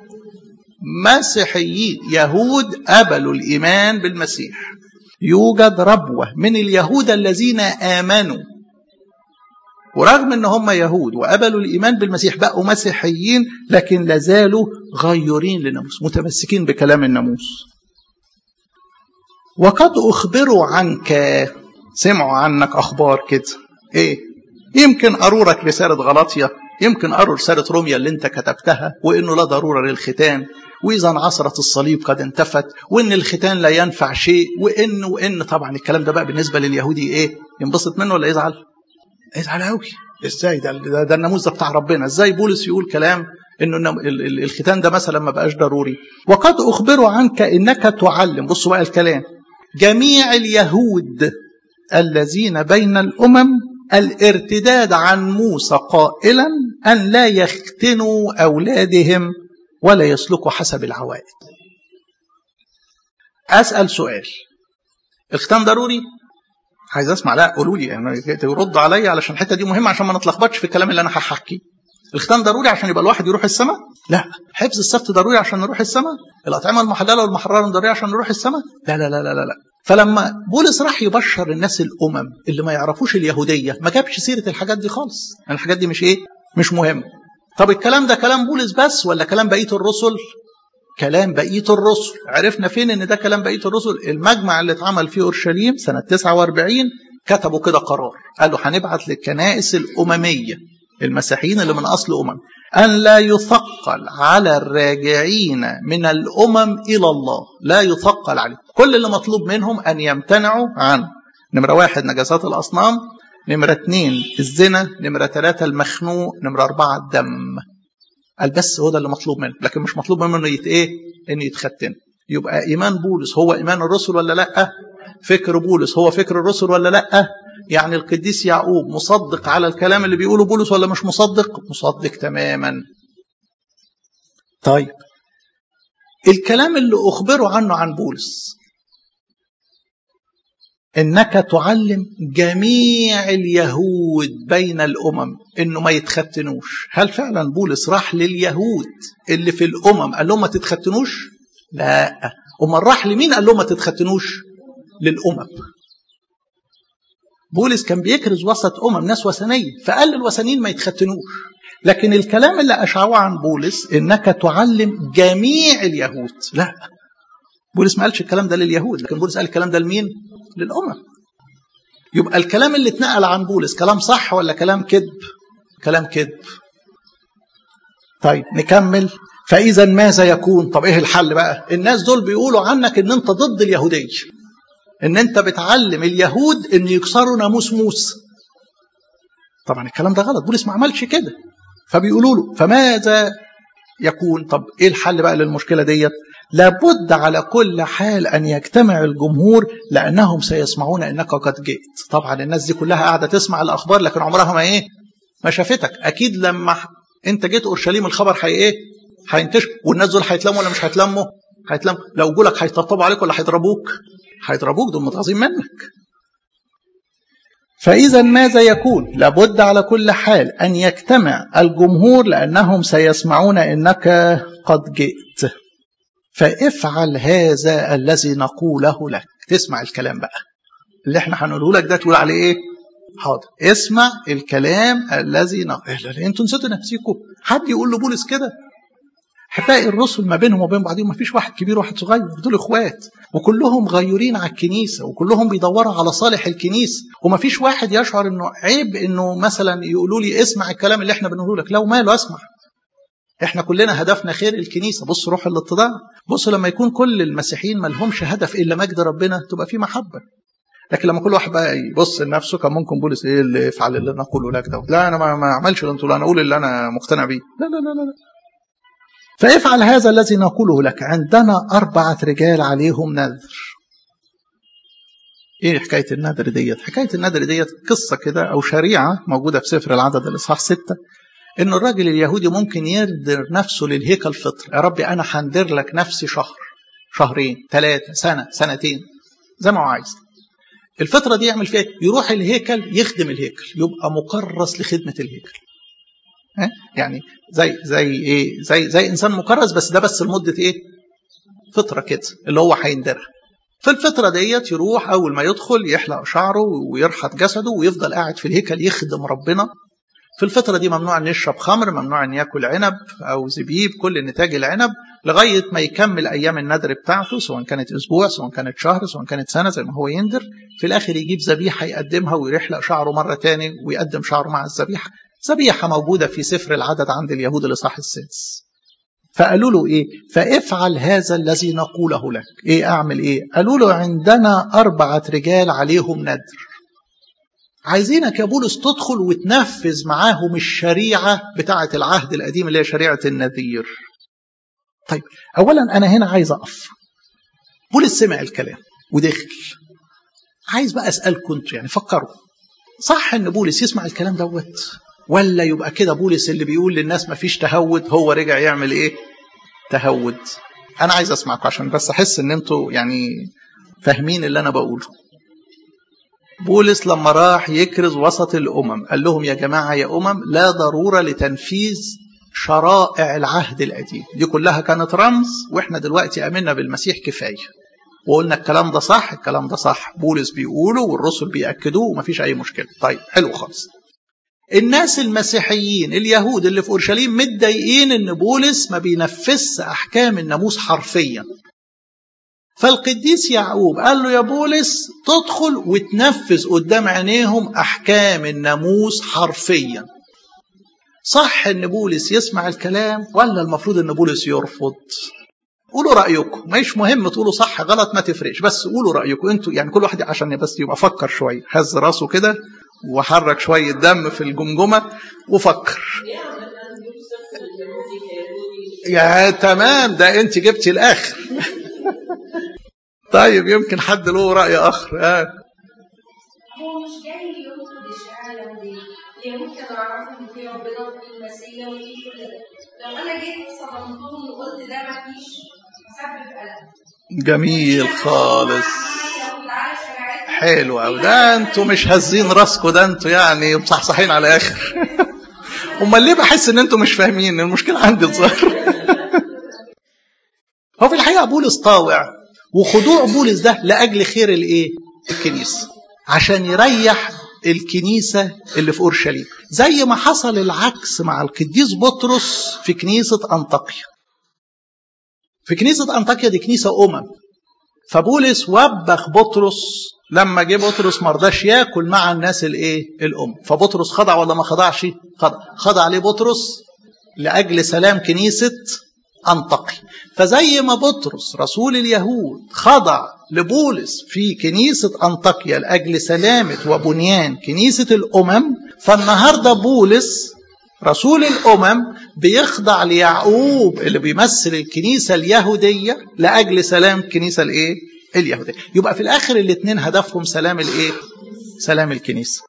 مسيحيين يهود قبلوا الإيمان بالمسيح يوجد ربوة من اليهود الذين آمنوا ورغم ان هم يهود وقبلوا الايمان بالمسيح بقوا مسيحيين لكن لازالوا غيورين للناموس متمسكين بكلام الناموس وقد اخبروا عنك سمعوا عنك اخبار كده ايه يمكن قروا لك رساله غلطيه يمكن قروا رساله روميا اللي انت كتبتها وانه لا ضروره للختان واذا انعصرت الصليب قد انتفت وان الختان لا ينفع شيء وان وان طبعا الكلام ده بقى بالنسبه لليهودي ايه ينبسط منه ولا يزعل يزعل قوي ازاي ده ده, ده الناموس ده بتاع ربنا ازاي بولس يقول كلام انه الختان ده مثلا ما بقاش ضروري وقد اخبروا عنك انك تعلم بصوا بقى الكلام جميع اليهود الذين بين الامم الارتداد عن موسى قائلا ان لا يختنوا اولادهم ولا يسلكوا حسب العوائد اسال سؤال الختان ضروري عايز اسمع لا قولوا لي يعني ترد عليا علشان الحته دي مهمه عشان ما نتلخبطش في الكلام اللي انا هحكيه الختان ضروري عشان يبقى الواحد يروح السماء لا حفظ السبت ضروري عشان نروح السماء الاطعمه المحلله والمحرره ضروري عشان نروح السماء لا لا لا لا لا, لا. فلما بولس راح يبشر الناس الامم اللي ما يعرفوش اليهوديه ما جابش سيره الحاجات دي خالص يعني الحاجات دي مش ايه مش مهم طب الكلام ده كلام بولس بس ولا كلام بقيه الرسل كلام بقيه الرسل عرفنا فين ان ده كلام بقيه الرسل المجمع اللي اتعمل في اورشليم سنه 49 كتبوا كده قرار قالوا هنبعت للكنائس الامميه المسيحيين اللي من اصل امم ان لا يثقل على الراجعين من الامم الى الله لا يثقل عليهم كل اللي مطلوب منهم ان يمتنعوا عن نمره واحد نجاسات الاصنام نمره اثنين الزنا نمره ثلاثه المخنوق نمره اربعه الدم قال بس هو ده اللي مطلوب منه لكن مش مطلوب منه انه يت ايه انه يتختن يبقى ايمان بولس هو ايمان الرسل ولا لا فكر بولس هو فكر الرسل ولا لا يعني القديس يعقوب مصدق على الكلام اللي بيقوله بولس ولا مش مصدق مصدق تماما طيب الكلام اللي اخبروا عنه عن بولس انك تعلم جميع اليهود بين الامم انه ما يتختنوش هل فعلا بولس راح لليهود اللي في الامم قال لهم ما تتختنوش لا امال راح لمين قال لهم ما تتختنوش للامم بولس كان بيكرز وسط امم ناس وثنيه فقال للوثنيين ما يتختنوش لكن الكلام اللي اشعوه عن بولس انك تعلم جميع اليهود لا بولس ما قالش الكلام ده لليهود لكن بولس قال الكلام ده لمين للأمم يبقى الكلام اللي اتنقل عن بولس كلام صح ولا كلام كذب كلام كذب طيب نكمل فإذا ماذا يكون طب إيه الحل بقى الناس دول بيقولوا عنك إن أنت ضد اليهودية ان انت بتعلم اليهود ان يكسروا ناموس موسى طبعا الكلام ده غلط بولس ما عملش كده فبيقولوا له فماذا يكون طب ايه الحل بقى للمشكله ديت لابد على كل حال ان يجتمع الجمهور لانهم سيسمعون انك قد جئت طبعا الناس دي كلها قاعده تسمع الاخبار لكن عمرها ما ايه ما شافتك اكيد لما انت جيت اورشليم الخبر هي ايه هينتشر والناس دول هيتلموا ولا مش هيتلموا هيتلموا لو جولك هيطبطبوا عليك ولا هيضربوك هيضربوك دول متغاظين منك فإذا ماذا يكون؟ لابد على كل حال أن يجتمع الجمهور لأنهم سيسمعون إنك قد جئت. فافعل هذا الذي نقوله لك. تسمع الكلام بقى. اللي احنا هنقوله لك ده تقول عليه إيه؟ حاضر. اسمع الكلام الذي نقوله. انتوا نسيتوا نفسيكم. حد يقول لبولس كده؟ هتلاقي الرسل ما بينهم وبين بعضهم ما فيش واحد كبير وواحد صغير دول اخوات وكلهم غيورين على الكنيسه وكلهم بيدوروا على صالح الكنيسه وما فيش واحد يشعر انه عيب انه مثلا يقولوا لي اسمع الكلام اللي احنا بنقوله لك لو ماله اسمع احنا كلنا هدفنا خير الكنيسه بص روح الاتضاع بص لما يكون كل المسيحيين ما لهمش هدف الا مجد ربنا تبقى في محبه لكن لما كل واحد بقى يبص لنفسه كان ممكن بولس ايه اللي افعل اللي انا اقوله لك ده لا انا ما اعملش اللي انتوا انا اقول اللي انا مقتنع بيه لا لا لا لا فافعل هذا الذي نقوله لك عندنا أربعة رجال عليهم نذر ايه حكاية النذر ديت حكاية النذر ديت قصة كده او شريعة موجودة في سفر العدد الاصحاح ستة ان الراجل اليهودي ممكن يندر نفسه للهيكل فطر يا ربي انا هندر لك نفسي شهر شهرين ثلاثة سنة سنتين زي ما هو عايز الفترة دي يعمل فيها يروح الهيكل يخدم الهيكل يبقى مكرس لخدمة الهيكل يعني زي زي ايه زي زي انسان مكرس بس ده بس لمده ايه فتره كده اللي هو هيندرها في الفتره ديت يروح اول ما يدخل يحلق شعره ويرحط جسده ويفضل قاعد في الهيكل يخدم ربنا في الفترة دي ممنوع أن يشرب خمر ممنوع أن يأكل عنب أو زبيب كل نتاج العنب لغاية ما يكمل أيام النذر بتاعته سواء كانت أسبوع سواء كانت شهر سواء كانت سنة زي ما هو يندر في الآخر يجيب ذبيحة يقدمها ويحلق شعره مرة تاني ويقدم شعره مع الذبيحة ذبيحة موجودة في سفر العدد عند اليهود الإصحاح السادس فقالوا له إيه فافعل هذا الذي نقوله لك إيه أعمل إيه قالوا له عندنا أربعة رجال عليهم ندر عايزينك يا بولس تدخل وتنفذ معاهم الشريعة بتاعة العهد القديم اللي هي شريعة النذير طيب أولا أنا هنا عايز أقف بولس سمع الكلام ودخل عايز بقى أسألكم انتوا يعني فكروا صح ان بولس يسمع الكلام دوت ولا يبقى كده بولس اللي بيقول للناس ما فيش تهود هو رجع يعمل ايه تهود انا عايز اسمعكم عشان بس احس ان انتوا يعني فاهمين اللي انا بقوله بولس لما راح يكرز وسط الامم قال لهم يا جماعه يا امم لا ضروره لتنفيذ شرائع العهد القديم دي كلها كانت رمز واحنا دلوقتي امنا بالمسيح كفايه وقلنا الكلام ده صح الكلام ده صح بولس بيقوله والرسل بيأكدوه ومفيش أي مشكلة طيب حلو خالص الناس المسيحيين اليهود اللي في أورشليم متضايقين إن بولس ما بينفذش أحكام الناموس حرفيا فالقديس يعقوب قال له يا بولس تدخل وتنفذ قدام عينيهم أحكام الناموس حرفيا صح إن بولس يسمع الكلام ولا المفروض إن بولس يرفض قولوا رايكم مش مهم تقولوا صح غلط ما تفرقش بس قولوا رايكم انتوا يعني كل واحد عشان بس يبقى فكر شويه هز راسه كده وحرك شويه دم في الجمجمه وفكر يا تمام ده انت جبتي الاخر طيب يمكن حد له راي اخر آه. هو مش جاي يرفض الشهاده دي هي ممكن اعرف ان في ربنا وفي المسيح وفي كل ده لو انا جيت صدمتهم وقلت ده ما فيش مسبب قلق جميل خالص حلو قوي ده انتوا مش هزين راسكم ده انتوا يعني مصحصحين على الاخر امال ليه بحس ان انتوا مش فاهمين المشكله عندي الظاهر هو في الحقيقه بولس طاوع وخضوع بولس ده لاجل خير الايه الكنيسه عشان يريح الكنيسة اللي في أورشليم زي ما حصل العكس مع القديس بطرس في كنيسة أنطاكيا في كنيسة أنطاكيا دي كنيسة أمم فبولس وبخ بطرس لما جه بطرس ما رضاش ياكل مع الناس الايه الام فبطرس خضع ولا ما خضعش خضع خضع عليه بطرس لاجل سلام كنيسه أنطقي فزي ما بطرس رسول اليهود خضع لبولس في كنيسة أنطاكيا لأجل سلامة وبنيان كنيسة الأمم فالنهاردة بولس رسول الأمم بيخضع ليعقوب اللي بيمثل الكنيسة اليهودية لأجل سلام الكنيسة الإيه؟ اليهودية يبقى في الآخر الاثنين هدفهم سلام الإيه؟ سلام الكنيسة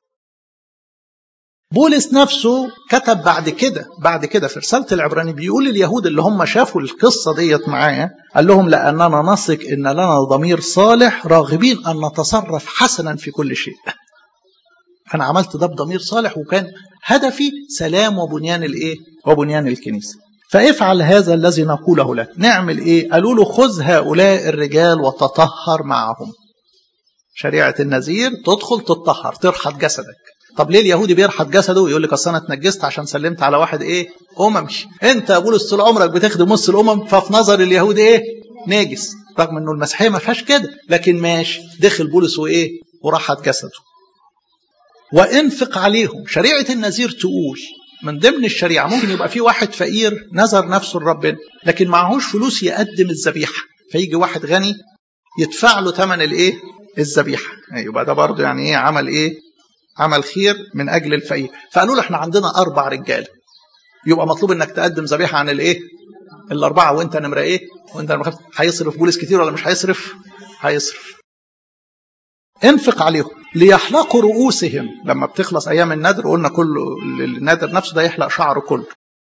بولس نفسه كتب بعد كده بعد كده في رسالة العبراني بيقول اليهود اللي هم شافوا القصة ديت معاه قال لهم لأننا نثق إن لنا ضمير صالح راغبين أن نتصرف حسنا في كل شيء أنا عملت ده بضمير صالح وكان هدفي سلام وبنيان الإيه؟ وبنيان الكنيسة فافعل هذا الذي نقوله لك نعمل إيه؟ قالوا له خذ هؤلاء الرجال وتطهر معهم شريعة النذير تدخل تتطهر ترحط جسدك طب ليه اليهودي بيرحط جسده يقول لك اصل انا اتنجست عشان سلمت على واحد ايه اممي انت يا بولس طول عمرك بتخدم نص الامم ففي نظر اليهود ايه ناجس رغم انه المسيحيه ما فيهاش كده لكن ماشي دخل بولس وايه ورحط جسده وانفق عليهم شريعه النذير تقول من ضمن الشريعه ممكن يبقى في واحد فقير نذر نفسه لربنا لكن معهوش فلوس يقدم الذبيحه فيجي واحد غني يدفع له ثمن الايه الذبيحه يبقى ده برضه يعني ايه عمل ايه عمل خير من اجل الفقير فقالوا له احنا عندنا اربع رجاله يبقى مطلوب انك تقدم ذبيحه عن الايه الاربعه وانت نمره ايه وانت نمره هيصرف بولس كتير ولا مش هيصرف هيصرف انفق عليهم ليحلقوا رؤوسهم لما بتخلص ايام النذر قلنا كله النذر نفسه ده يحلق شعره كله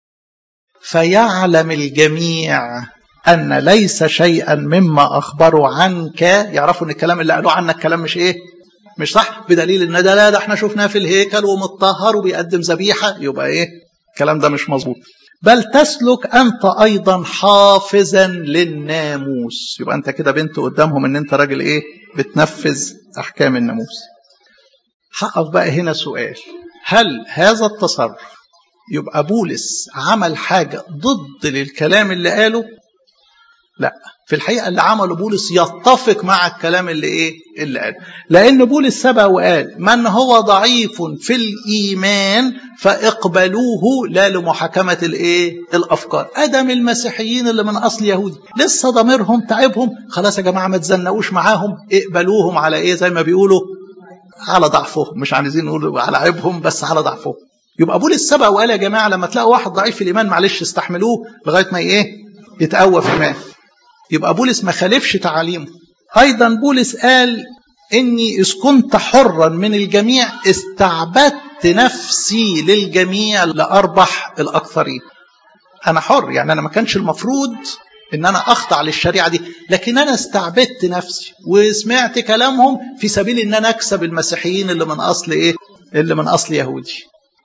فيعلم الجميع ان ليس شيئا مما اخبروا عنك يعرفوا ان الكلام اللي قالوه عنك كلام مش ايه مش صح بدليل ان ده لا ده احنا شفناه في الهيكل ومتطهر وبيقدم ذبيحه يبقى ايه الكلام ده مش مظبوط بل تسلك انت ايضا حافظا للناموس يبقى انت كده بنت قدامهم ان انت راجل ايه بتنفذ احكام الناموس حقق بقى هنا سؤال هل هذا التصرف يبقى بولس عمل حاجة ضد للكلام اللي قاله لا في الحقيقة اللي عمله بولس يتفق مع الكلام اللي ايه اللي قاله لأن بولس سبق وقال من هو ضعيف في الإيمان فاقبلوه لا لمحاكمة الايه الأفكار أدم المسيحيين اللي من أصل يهودي لسه ضميرهم تعبهم خلاص يا جماعة ما تزنقوش معاهم اقبلوهم على ايه زي ما بيقولوا على ضعفهم مش عايزين نقول على عيبهم بس على ضعفهم يبقى بولس سبق وقال يا جماعة لما تلاقوا واحد ضعيف في الإيمان معلش استحملوه لغاية ما ايه يتقوى في إيمان يبقى بولس ما خالفش تعاليمه أيضا بولس قال إني إذ كنت حرا من الجميع استعبدت نفسي للجميع لأربح الأكثرين أنا حر يعني أنا ما كانش المفروض إن أنا أخضع للشريعة دي لكن أنا استعبدت نفسي وسمعت كلامهم في سبيل إن أنا أكسب المسيحيين اللي من أصل إيه اللي من أصل يهودي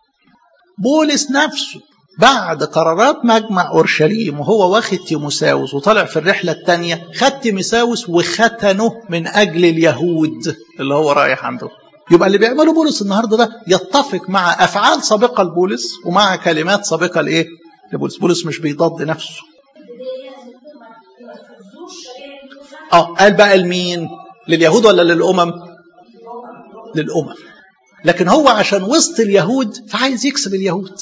بولس نفسه بعد قرارات مجمع اورشليم وهو واخد تيموساوس وطلع في الرحله الثانيه خد تيموساوس وختنه من اجل اليهود اللي هو رايح عنده يبقى اللي بيعمله بولس النهارده ده يتفق مع افعال سابقه لبولس ومع كلمات سابقه لايه؟ لبولس بولس مش بيضاد نفسه اه قال بقى لمين؟ لليهود ولا للامم؟ للامم لكن هو عشان وسط اليهود فعايز يكسب اليهود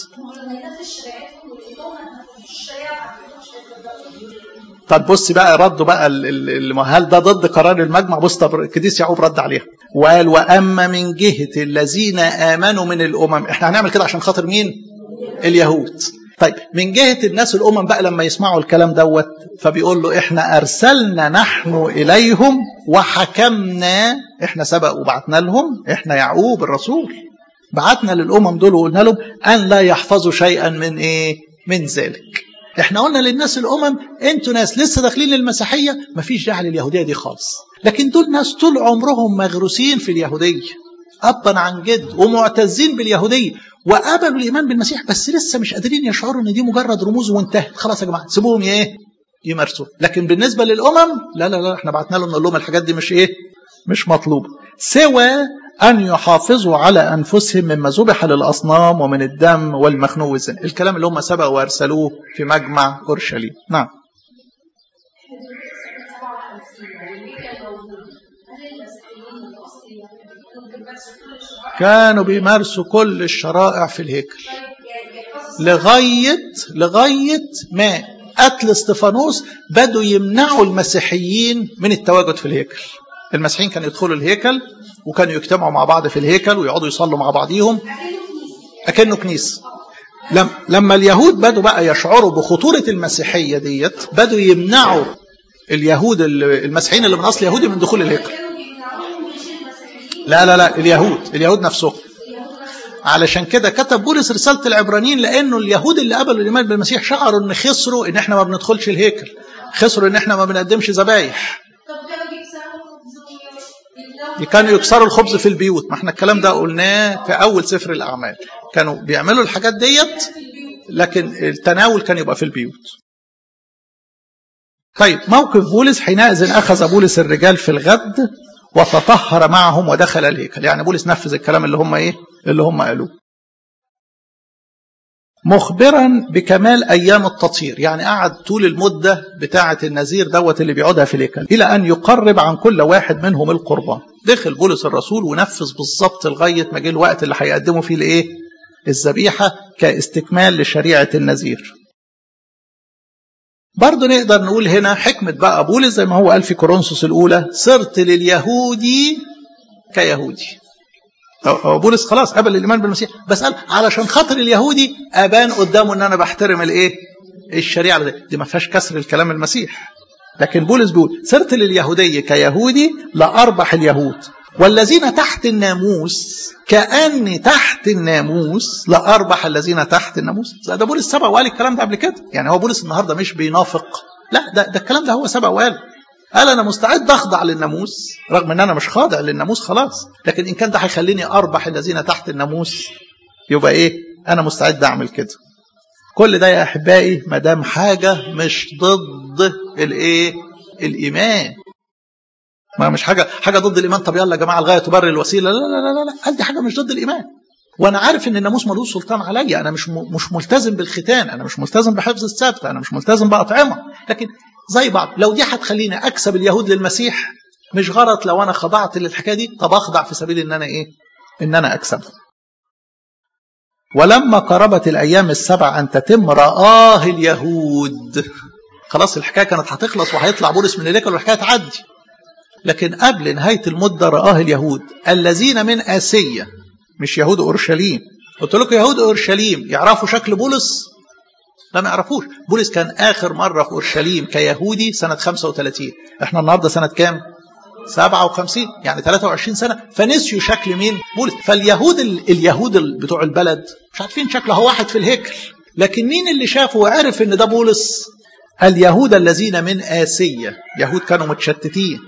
طب بص بقى ردوا بقى هل ده ضد قرار المجمع بص طب القديس يعقوب رد عليها وقال واما من جهه الذين امنوا من الامم احنا هنعمل كده عشان خاطر مين اليهود طيب من جهه الناس الامم بقى لما يسمعوا الكلام دوت فبيقول له احنا ارسلنا نحن اليهم وحكمنا احنا سبق وبعتنا لهم احنا يعقوب الرسول بعتنا للامم دول وقلنا لهم ان لا يحفظوا شيئا من ايه من ذلك احنا قلنا للناس الامم انتوا ناس لسه داخلين المسيحيه مفيش داعي لليهوديه دي خالص لكن دول ناس طول عمرهم مغروسين في اليهوديه ابا عن جد ومعتزين باليهوديه وقبلوا الايمان بالمسيح بس لسه مش قادرين يشعروا ان دي مجرد رموز وانتهت خلاص يا جماعه سيبوهم ايه يمارسوا لكن بالنسبه للامم لا لا لا احنا بعتنا لهم نقول لهم الحاجات دي مش ايه مش مطلوبه سوى أن يحافظوا على أنفسهم مما ذبح للأصنام ومن الدم والمخنوع والزنا الكلام اللي هم سبقوا وأرسلوه في مجمع أورشليم نعم كانوا بيمارسوا كل الشرائع في الهيكل لغاية لغاية ما قتل استفانوس بدوا يمنعوا المسيحيين من التواجد في الهيكل المسيحيين كانوا يدخلوا الهيكل وكانوا يجتمعوا مع بعض في الهيكل ويقعدوا يصلوا مع بعضيهم أكنه كنيسة لم لما اليهود بدوا بقى يشعروا بخطورة المسيحية ديت بدوا يمنعوا اليهود المسيحيين اللي من أصل يهودي من دخول الهيكل كانوا بيمنعوهم مش المسيحيين لا لا لا اليهود اليهود نفسهم اليهود نفسهم علشان كده كتب بولس رسالة العبرانيين لأنه اليهود اللي قبلوا الإيمان بالمسيح شعروا إن خسروا إن إحنا ما بندخلش الهيكل خسروا إن إحنا ما بنقدمش ذبايح طب كانوا بيكسروا الخبز ويمنعوا- كانوا يكسروا الخبز في البيوت ما احنا الكلام ده قلناه في أول سفر الأعمال كانوا بيعملوا الحاجات ديت لكن التناول كان يبقى في البيوت طيب موقف بولس حينئذ أخذ بولس الرجال في الغد وتطهر معهم ودخل الهيكل يعني بولس نفذ الكلام اللي هم ايه اللي هم قالوه مخبرا بكمال ايام التطهير يعني قعد طول المده بتاعه النذير دوت اللي بيقعدها في الهيكل الى ان يقرب عن كل واحد منهم القربان دخل بولس الرسول ونفذ بالظبط لغايه ما جه الوقت اللي هيقدموا فيه الايه الذبيحه كاستكمال لشريعه النذير برضه نقدر نقول هنا حكمة بقى بولس زي ما هو قال في كورنثوس الأولى صرت لليهودي كيهودي هو بولس خلاص قبل الإيمان بالمسيح بس قال علشان خاطر اليهودي أبان قدامه إن أنا بحترم الإيه؟ الشريعة دي, دي ما فيهاش كسر الكلام المسيح لكن بولس بيقول صرت لليهودي كيهودي لأربح اليهود والذين تحت الناموس كأني تحت الناموس لأربح الذين تحت الناموس ده بولس سبق وقال الكلام ده قبل كده يعني هو بولس النهارده مش بينافق لا ده, ده الكلام ده هو سبق وقال قال انا مستعد اخضع للناموس رغم ان انا مش خاضع للناموس خلاص لكن ان كان ده هيخليني اربح الذين تحت الناموس يبقى ايه انا مستعد اعمل كده كل ده يا احبائي ما دام حاجه مش ضد الايه الايمان ما مش حاجه حاجه ضد الايمان طب يلا يا جماعه الغايه تبرر الوسيله لا لا لا لا لا قال دي حاجه مش ضد الايمان وانا عارف ان الناموس ملوش سلطان عليا انا مش م- مش ملتزم بالختان انا مش ملتزم بحفظ السبت انا مش ملتزم باطعمه لكن زي بعض لو دي هتخليني اكسب اليهود للمسيح مش غلط لو انا خضعت للحكايه دي طب اخضع في سبيل ان انا ايه ان انا اكسبهم ولما قربت الايام السبع ان تتم رآه اليهود خلاص الحكايه كانت هتخلص وهيطلع بولس من الهيكل والحكايه تعدي لكن قبل نهايه المده رآه اليهود الذين من اسيا مش يهود اورشليم قلت لكم يهود اورشليم يعرفوا شكل بولس لا ما يعرفوش بولس كان اخر مره في اورشليم كيهودي سنه 35 احنا النهارده سنه كام 57 يعني 23 سنه فنسيوا شكل مين بولس فاليهود ال... اليهود ال- بتوع البلد مش عارفين شكله هو واحد في الهيكل لكن مين اللي شافه وعرف ان ده بولس اليهود الذين من آسيا يهود كانوا متشتتين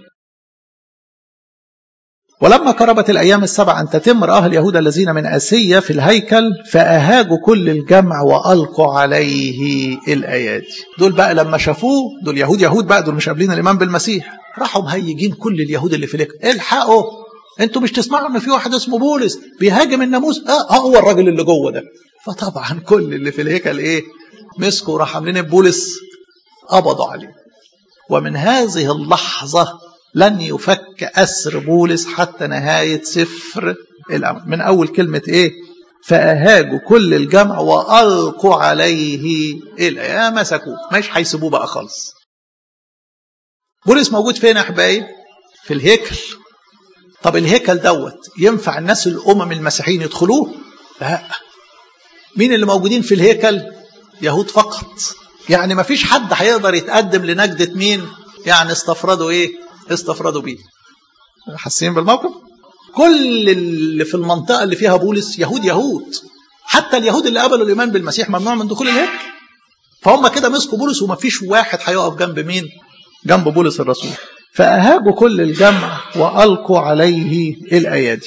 ولما قربت الأيام السبع أن تتم رآها اليهود الذين من آسيا في الهيكل فأهاجوا كل الجمع وألقوا عليه الأيادي دول بقى لما شافوه دول يهود يهود بقى دول مش قابلين الإيمان بالمسيح راحوا مهيجين كل اليهود اللي في الهيكل الحقوا انتوا مش تسمعوا ان في واحد اسمه بولس بيهاجم الناموس اه هو الراجل اللي جوه ده فطبعا كل اللي في الهيكل ايه مسكوا راح عاملين بولس قبضوا عليه ومن هذه اللحظة لن يفك أسر بولس حتى نهاية سفر الأمر من أول كلمة إيه فأهاجوا كل الجمع وألقوا عليه إيه مسكوه مش هيسيبوه بقى خالص بولس موجود فين يا أحبائي في الهيكل طب الهيكل دوت ينفع الناس الأمم المسيحيين يدخلوه لا مين اللي موجودين في الهيكل يهود فقط يعني ما فيش حد هيقدر يتقدم لنجدة مين يعني استفردوا ايه استفردوا بيه حاسين بالموقف كل اللي في المنطقة اللي فيها بولس يهود يهود حتى اليهود اللي قبلوا الإيمان بالمسيح ممنوع من دخول الهيكل فهم كده مسكوا بولس وما فيش واحد هيقف جنب مين جنب بولس الرسول فأهاجوا كل الجمع وألقوا عليه الأيادي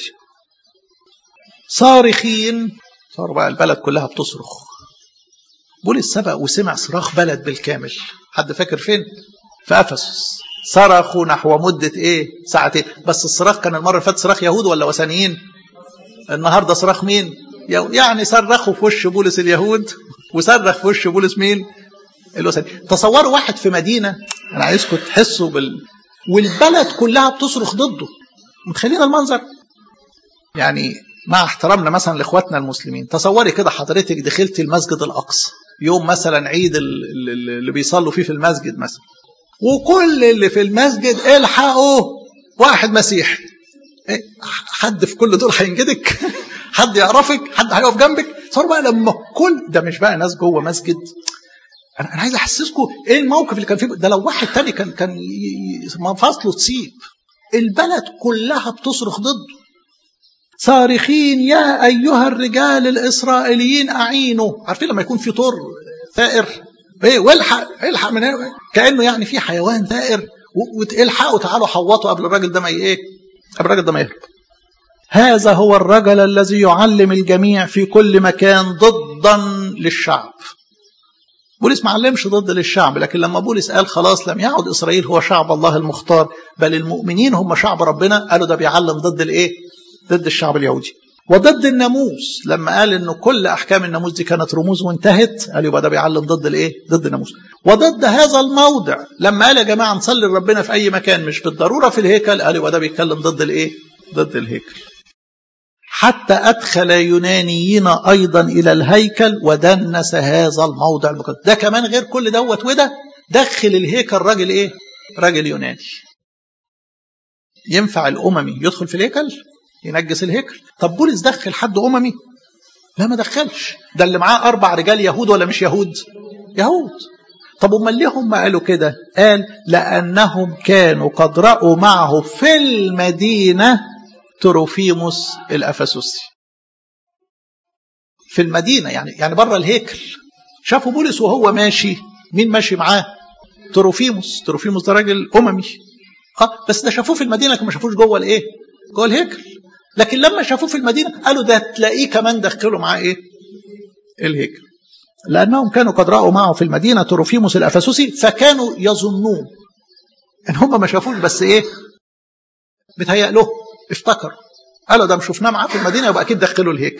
صارخين صار بقى البلد كلها بتصرخ بولس سبق وسمع صراخ بلد بالكامل حد فاكر فين في افسس صرخوا نحو مدة ايه ساعتين بس الصراخ كان المرة اللي فاتت صراخ يهود ولا وثنيين النهاردة صراخ مين يعني صرخوا في وش بولس اليهود وصرخ في وش بولس مين الوثني تصوروا واحد في مدينة انا عايزكم تحسوا بال والبلد كلها بتصرخ ضده متخيلين المنظر يعني مع احترامنا مثلا لاخواتنا المسلمين تصوري كده حضرتك دخلتي المسجد الاقصى يوم مثلا عيد اللي بيصلوا فيه في المسجد مثلا وكل اللي في المسجد الحقوا واحد مسيحي إيه؟ حد في كل دول هينجدك حد يعرفك حد هيقف جنبك صار بقى لما كل ده مش بقى ناس جوه مسجد انا انا عايز احسسكم ايه الموقف اللي كان فيه ده لو واحد تاني كان كان مفاصله تسيب البلد كلها بتصرخ ضده صارخين يا ايها الرجال الاسرائيليين اعينوا عارفين لما يكون في طور ثائر ايه والحق الحق من هنا كانه يعني في حيوان ثائر والحقوا تعالوا حوطوا قبل الراجل ده ما ايه قبل الراجل ده ما يهرب هذا هو الرجل الذي يعلم الجميع في كل مكان ضدا للشعب بولس ما علمش ضد للشعب لكن لما بولس قال خلاص لم يعد اسرائيل هو شعب الله المختار بل المؤمنين هم شعب ربنا قالوا ده بيعلم ضد الايه ضد الشعب اليهودي وضد الناموس لما قال انه كل احكام الناموس دي كانت رموز وانتهت قال يبقى ده بيعلم ضد الايه ضد الناموس وضد هذا الموضع لما قال يا جماعه نصلي لربنا في اي مكان مش بالضروره في الهيكل قال يبقى ده بيتكلم ضد الايه ضد الهيكل حتى أدخل يونانيين أيضا إلى الهيكل ودنس هذا الموضع المقدس ده كمان غير كل دوت وده دخل الهيكل راجل إيه راجل يوناني ينفع الأممي يدخل في الهيكل ينجس الهيكل طب بولس دخل حد أممي لا ما دخلش ده اللي معاه أربع رجال يهود ولا مش يهود يهود طب امال ليه هم قالوا كده قال لأنهم كانوا قد رأوا معه في المدينة تروفيموس الافسوسي في المدينه يعني يعني بره الهيكل شافوا بولس وهو ماشي مين ماشي معاه تروفيموس تروفيموس ده راجل اممي اه بس ده شافوه في المدينه لكن ما شافوش جوه الايه جوه الهيكل لكن لما شافوه في المدينه قالوا ده تلاقيه كمان دخلوا معاه ايه الهيكل لانهم كانوا قد راوا معه في المدينه تروفيموس الافسوسي فكانوا يظنون ان هم ما شافوش بس ايه بتهيأ له افتكروا قالوا ده شفناه معاه في المدينه يبقى اكيد دخلوا الهيكل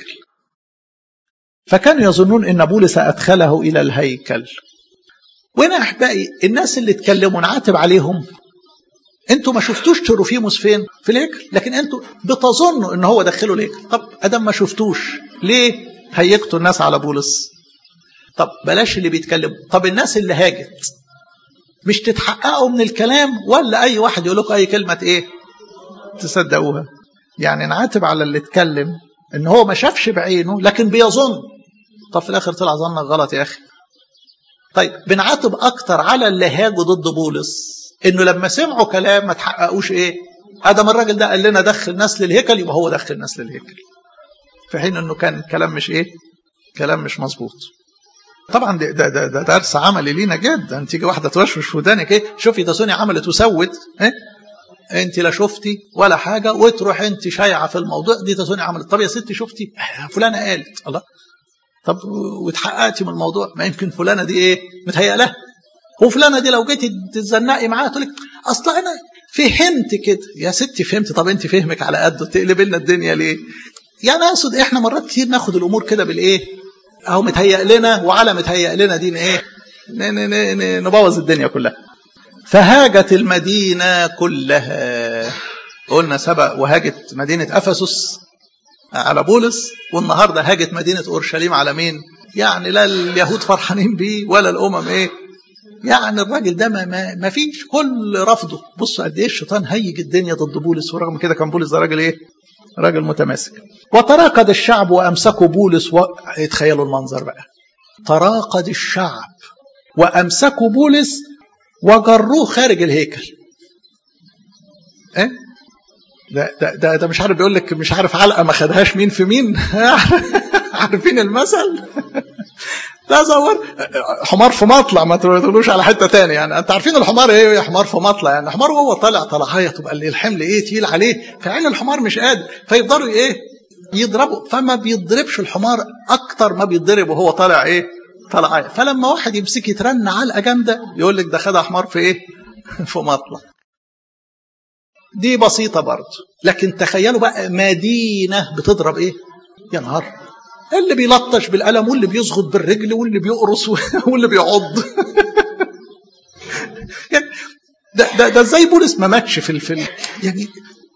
فكانوا يظنون ان بولس ادخله الى الهيكل وهنا احبائي الناس اللي اتكلموا نعاتب عليهم انتوا ما شفتوش تروفيموس فين في الهيكل لكن انتوا بتظنوا ان هو دخله الهيكل طب ادم ما شفتوش ليه هيقتوا الناس على بولس طب بلاش اللي بيتكلموا طب الناس اللي هاجت مش تتحققوا من الكلام ولا اي واحد يقول لكم اي كلمه ايه تصدقوها يعني نعاتب على اللي اتكلم ان هو ما شافش بعينه لكن بيظن طب في الاخر طلع ظنك غلط يا اخي طيب بنعاتب اكتر على اللي هاجوا ضد بولس انه لما سمعوا كلام ما تحققوش ايه ادم الراجل ده قال لنا دخل ناس للهيكل يبقى هو دخل ناس للهيكل في حين انه كان كلام مش ايه كلام مش مظبوط طبعا ده, ده, ده, ده درس عملي لينا جدا تيجي واحده توشوش في ودانك ايه شوفي ده سوني عملت وسوت ايه انت لا شفتي ولا حاجه وتروح انت شايعه في الموضوع دي تسوني عملت طب يا ستي شفتي فلانه قالت الله طب واتحققتي من الموضوع ما يمكن فلانه دي ايه متهيأ لها وفلانه دي لو جيتي تتزنقي معاها تقول لك اصل انا فهمت كده يا ستي فهمت طب انت فهمك على قده تقلب لنا الدنيا ليه يعني اقصد احنا مرات كتير ناخد الامور كده بالايه اهو متهيأ لنا وعلى متهيأ لنا دي ايه نبوظ الدنيا كلها فهاجت المدينة كلها قلنا سبق وهاجت مدينة أفسس على بولس والنهاردة هاجت مدينة أورشليم على مين يعني لا اليهود فرحانين بيه ولا الأمم إيه يعني الراجل ده ما, ما, ما فيش كل رفضه بصوا قد ايه الشيطان هيج الدنيا ضد بولس ورغم كده كان بولس ده راجل ايه راجل متماسك وتراقد الشعب وامسكوا بولس و... تخيلوا المنظر بقى تراقد الشعب وامسكوا بولس وجروه خارج الهيكل ايه ده ده ده, ده مش عارف بيقول لك مش عارف علقه ما خدهاش مين في مين عارفين المثل لا زور حمار في مطلع ما تقولوش على حته تاني يعني انت عارفين الحمار ايه يا حمار في مطلع يعني الحمار وهو طالع طلعايه تبقى الحمل ايه تقيل عليه فعين الحمار مش قادر فيفضلوا ايه يضربوا فما بيضربش الحمار اكتر ما بيتضرب وهو طالع ايه طالع فلما واحد يمسك يترن علقه جامده يقول لك ده خدها حمار في ايه في مطلع دي بسيطه برضه لكن تخيلوا بقى مدينه بتضرب ايه يا نهار اللي بيلطش بالقلم واللي بيزغط بالرجل واللي بيقرص واللي بيعض يعني ده ده ده ازاي بولس ما ماتش في الفيلم يعني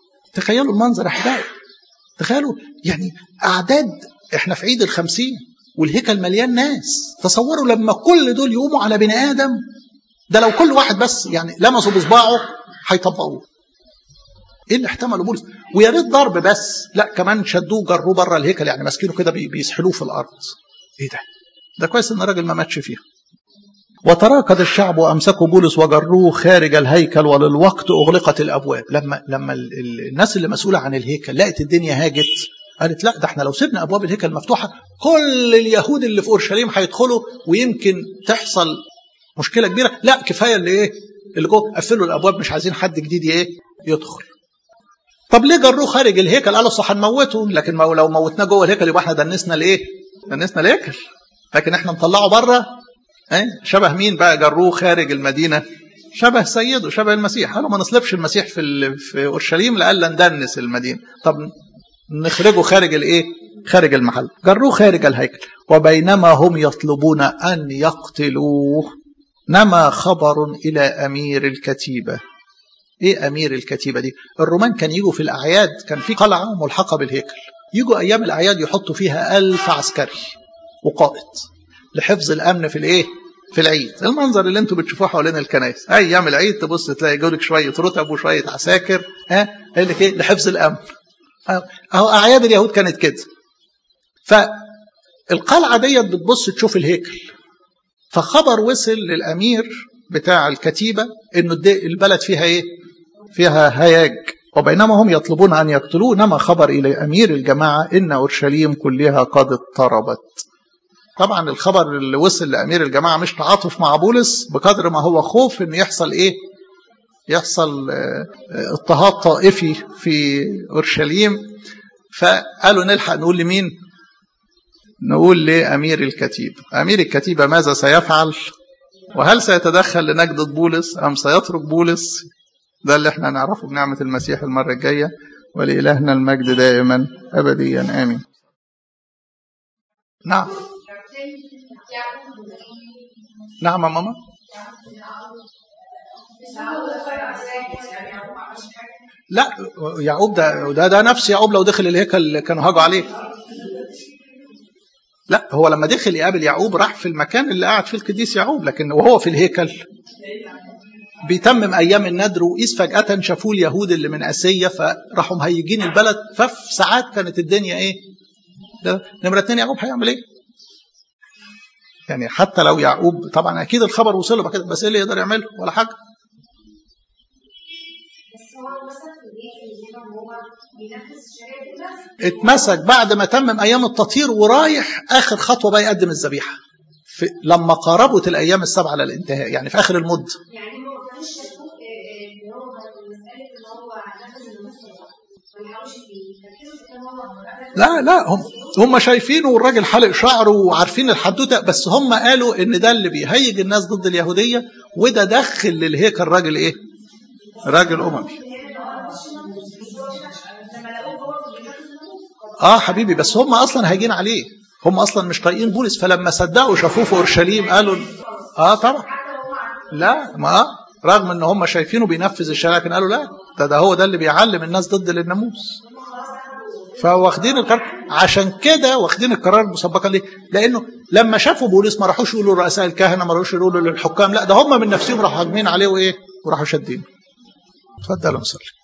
تخيلوا المنظر يا احبائي تخيلوا يعني اعداد احنا في عيد الخمسين والهيكل مليان ناس تصوروا لما كل دول يقوموا على بني ادم ده لو كل واحد بس يعني لمسوا بصباعه هيطبقوه ايه اللي احتمله بولس ويا ريت ضرب بس لا كمان شدوه جروه بره الهيكل يعني ماسكينه كده بيسحلوه في الارض ايه ده ده كويس ان الراجل ما ماتش فيها وتراكض الشعب وامسكوا بولس وجروه خارج الهيكل وللوقت اغلقت الابواب لما لما ال ال الناس اللي مسؤوله عن الهيكل لقت الدنيا هاجت قالت لا ده احنا لو سيبنا ابواب الهيكل مفتوحه كل اليهود اللي في اورشليم هيدخلوا ويمكن تحصل مشكله كبيره لا كفايه اللي ايه اللي جوه قفلوا الابواب مش عايزين حد جديد ايه يدخل طب ليه جروه خارج الهيكل قالوا صح هنموته لكن لو موتناه جوه الهيكل يبقى احنا دنسنا الايه دنسنا الهيكل لكن احنا نطلعه بره ايه شبه مين بقى جروه خارج المدينه شبه سيده شبه المسيح قالوا ما نصلبش المسيح في في اورشليم لألا ندنس المدينه طب نخرجه خارج الايه خارج المحل جروه خارج الهيكل وبينما هم يطلبون ان يقتلوه نما خبر الى امير الكتيبه ايه امير الكتيبه دي الرومان كان يجوا في الاعياد كان في قلعه ملحقه بالهيكل يجوا ايام الاعياد يحطوا فيها ألف عسكري وقائد لحفظ الامن في الايه في العيد المنظر اللي انتم بتشوفوه حوالين الكنائس ايام العيد تبص تلاقي جولك شويه رتب وشويه عساكر ها قال لك ايه لحفظ الامن اهو اعياد اليهود كانت كده فالقلعه ديت بتبص تشوف الهيكل فخبر وصل للامير بتاع الكتيبه انه البلد فيها ايه فيها هياج وبينما هم يطلبون ان يقتلوه نما خبر الى امير الجماعه ان اورشليم كلها قد اضطربت طبعا الخبر اللي وصل لامير الجماعه مش تعاطف مع بولس بقدر ما هو خوف ان يحصل ايه يحصل اضطهاد طائفي في اورشليم فقالوا نلحق نقول لمين نقول لامير الكتيب امير الكتيبه ماذا سيفعل وهل سيتدخل لنجدة بولس ام سيترك بولس ده اللي احنا نعرفه بنعمه المسيح المره الجايه ولالهنا المجد دائما ابديا امين نعم نعم يا ماما لا يعقوب ده ده, ده نفس يعقوب لو دخل الهيكل كانوا هاجوا عليه لا هو لما دخل يقابل يعقوب راح في المكان اللي قاعد فيه القديس يعقوب لكن وهو في الهيكل بيتمم ايام الندر وقيس فجاه شافوه اليهود اللي من اسيا فراحوا مهيجين البلد ففي ساعات كانت الدنيا ايه ده نمره اتنين يعقوب هيعمل ايه يعني حتى لو يعقوب طبعا اكيد الخبر وصل له كده بس ايه اللي يقدر يعمله ولا حاجه اتمسك بعد ما تمم ايام التطهير ورايح اخر خطوه بقى يقدم الذبيحه لما قاربت الايام السبعه للانتهاء يعني في اخر المده يعني هم ما كانوش شافوه ان هو مساله ان هو نفذ لا لا هم هم شايفينه والراجل حلق شعره وعارفين الحدوته بس هم قالوا ان ده اللي بيهيج الناس ضد اليهوديه وده دخل للهيكل راجل ايه؟ راجل اممي. اه حبيبي بس هم اصلا هاجين عليه هم اصلا مش طايقين بولس فلما صدقوا شافوه في اورشليم قالوا اه طبعا لا ما رغم ان هم شايفينه بينفذ الشريعه لكن قالوا لا ده, ده هو ده اللي بيعلم الناس ضد الناموس فواخدين القرار عشان كده واخدين القرار مسبقا ليه؟ لانه لما شافوا بولس ما راحوش يقولوا لرؤساء الكهنه ما راحوش يقولوا للحكام لا ده هم من نفسهم راحوا هاجمين عليه وايه؟ وراحوا شادين. اتفضل نصلي.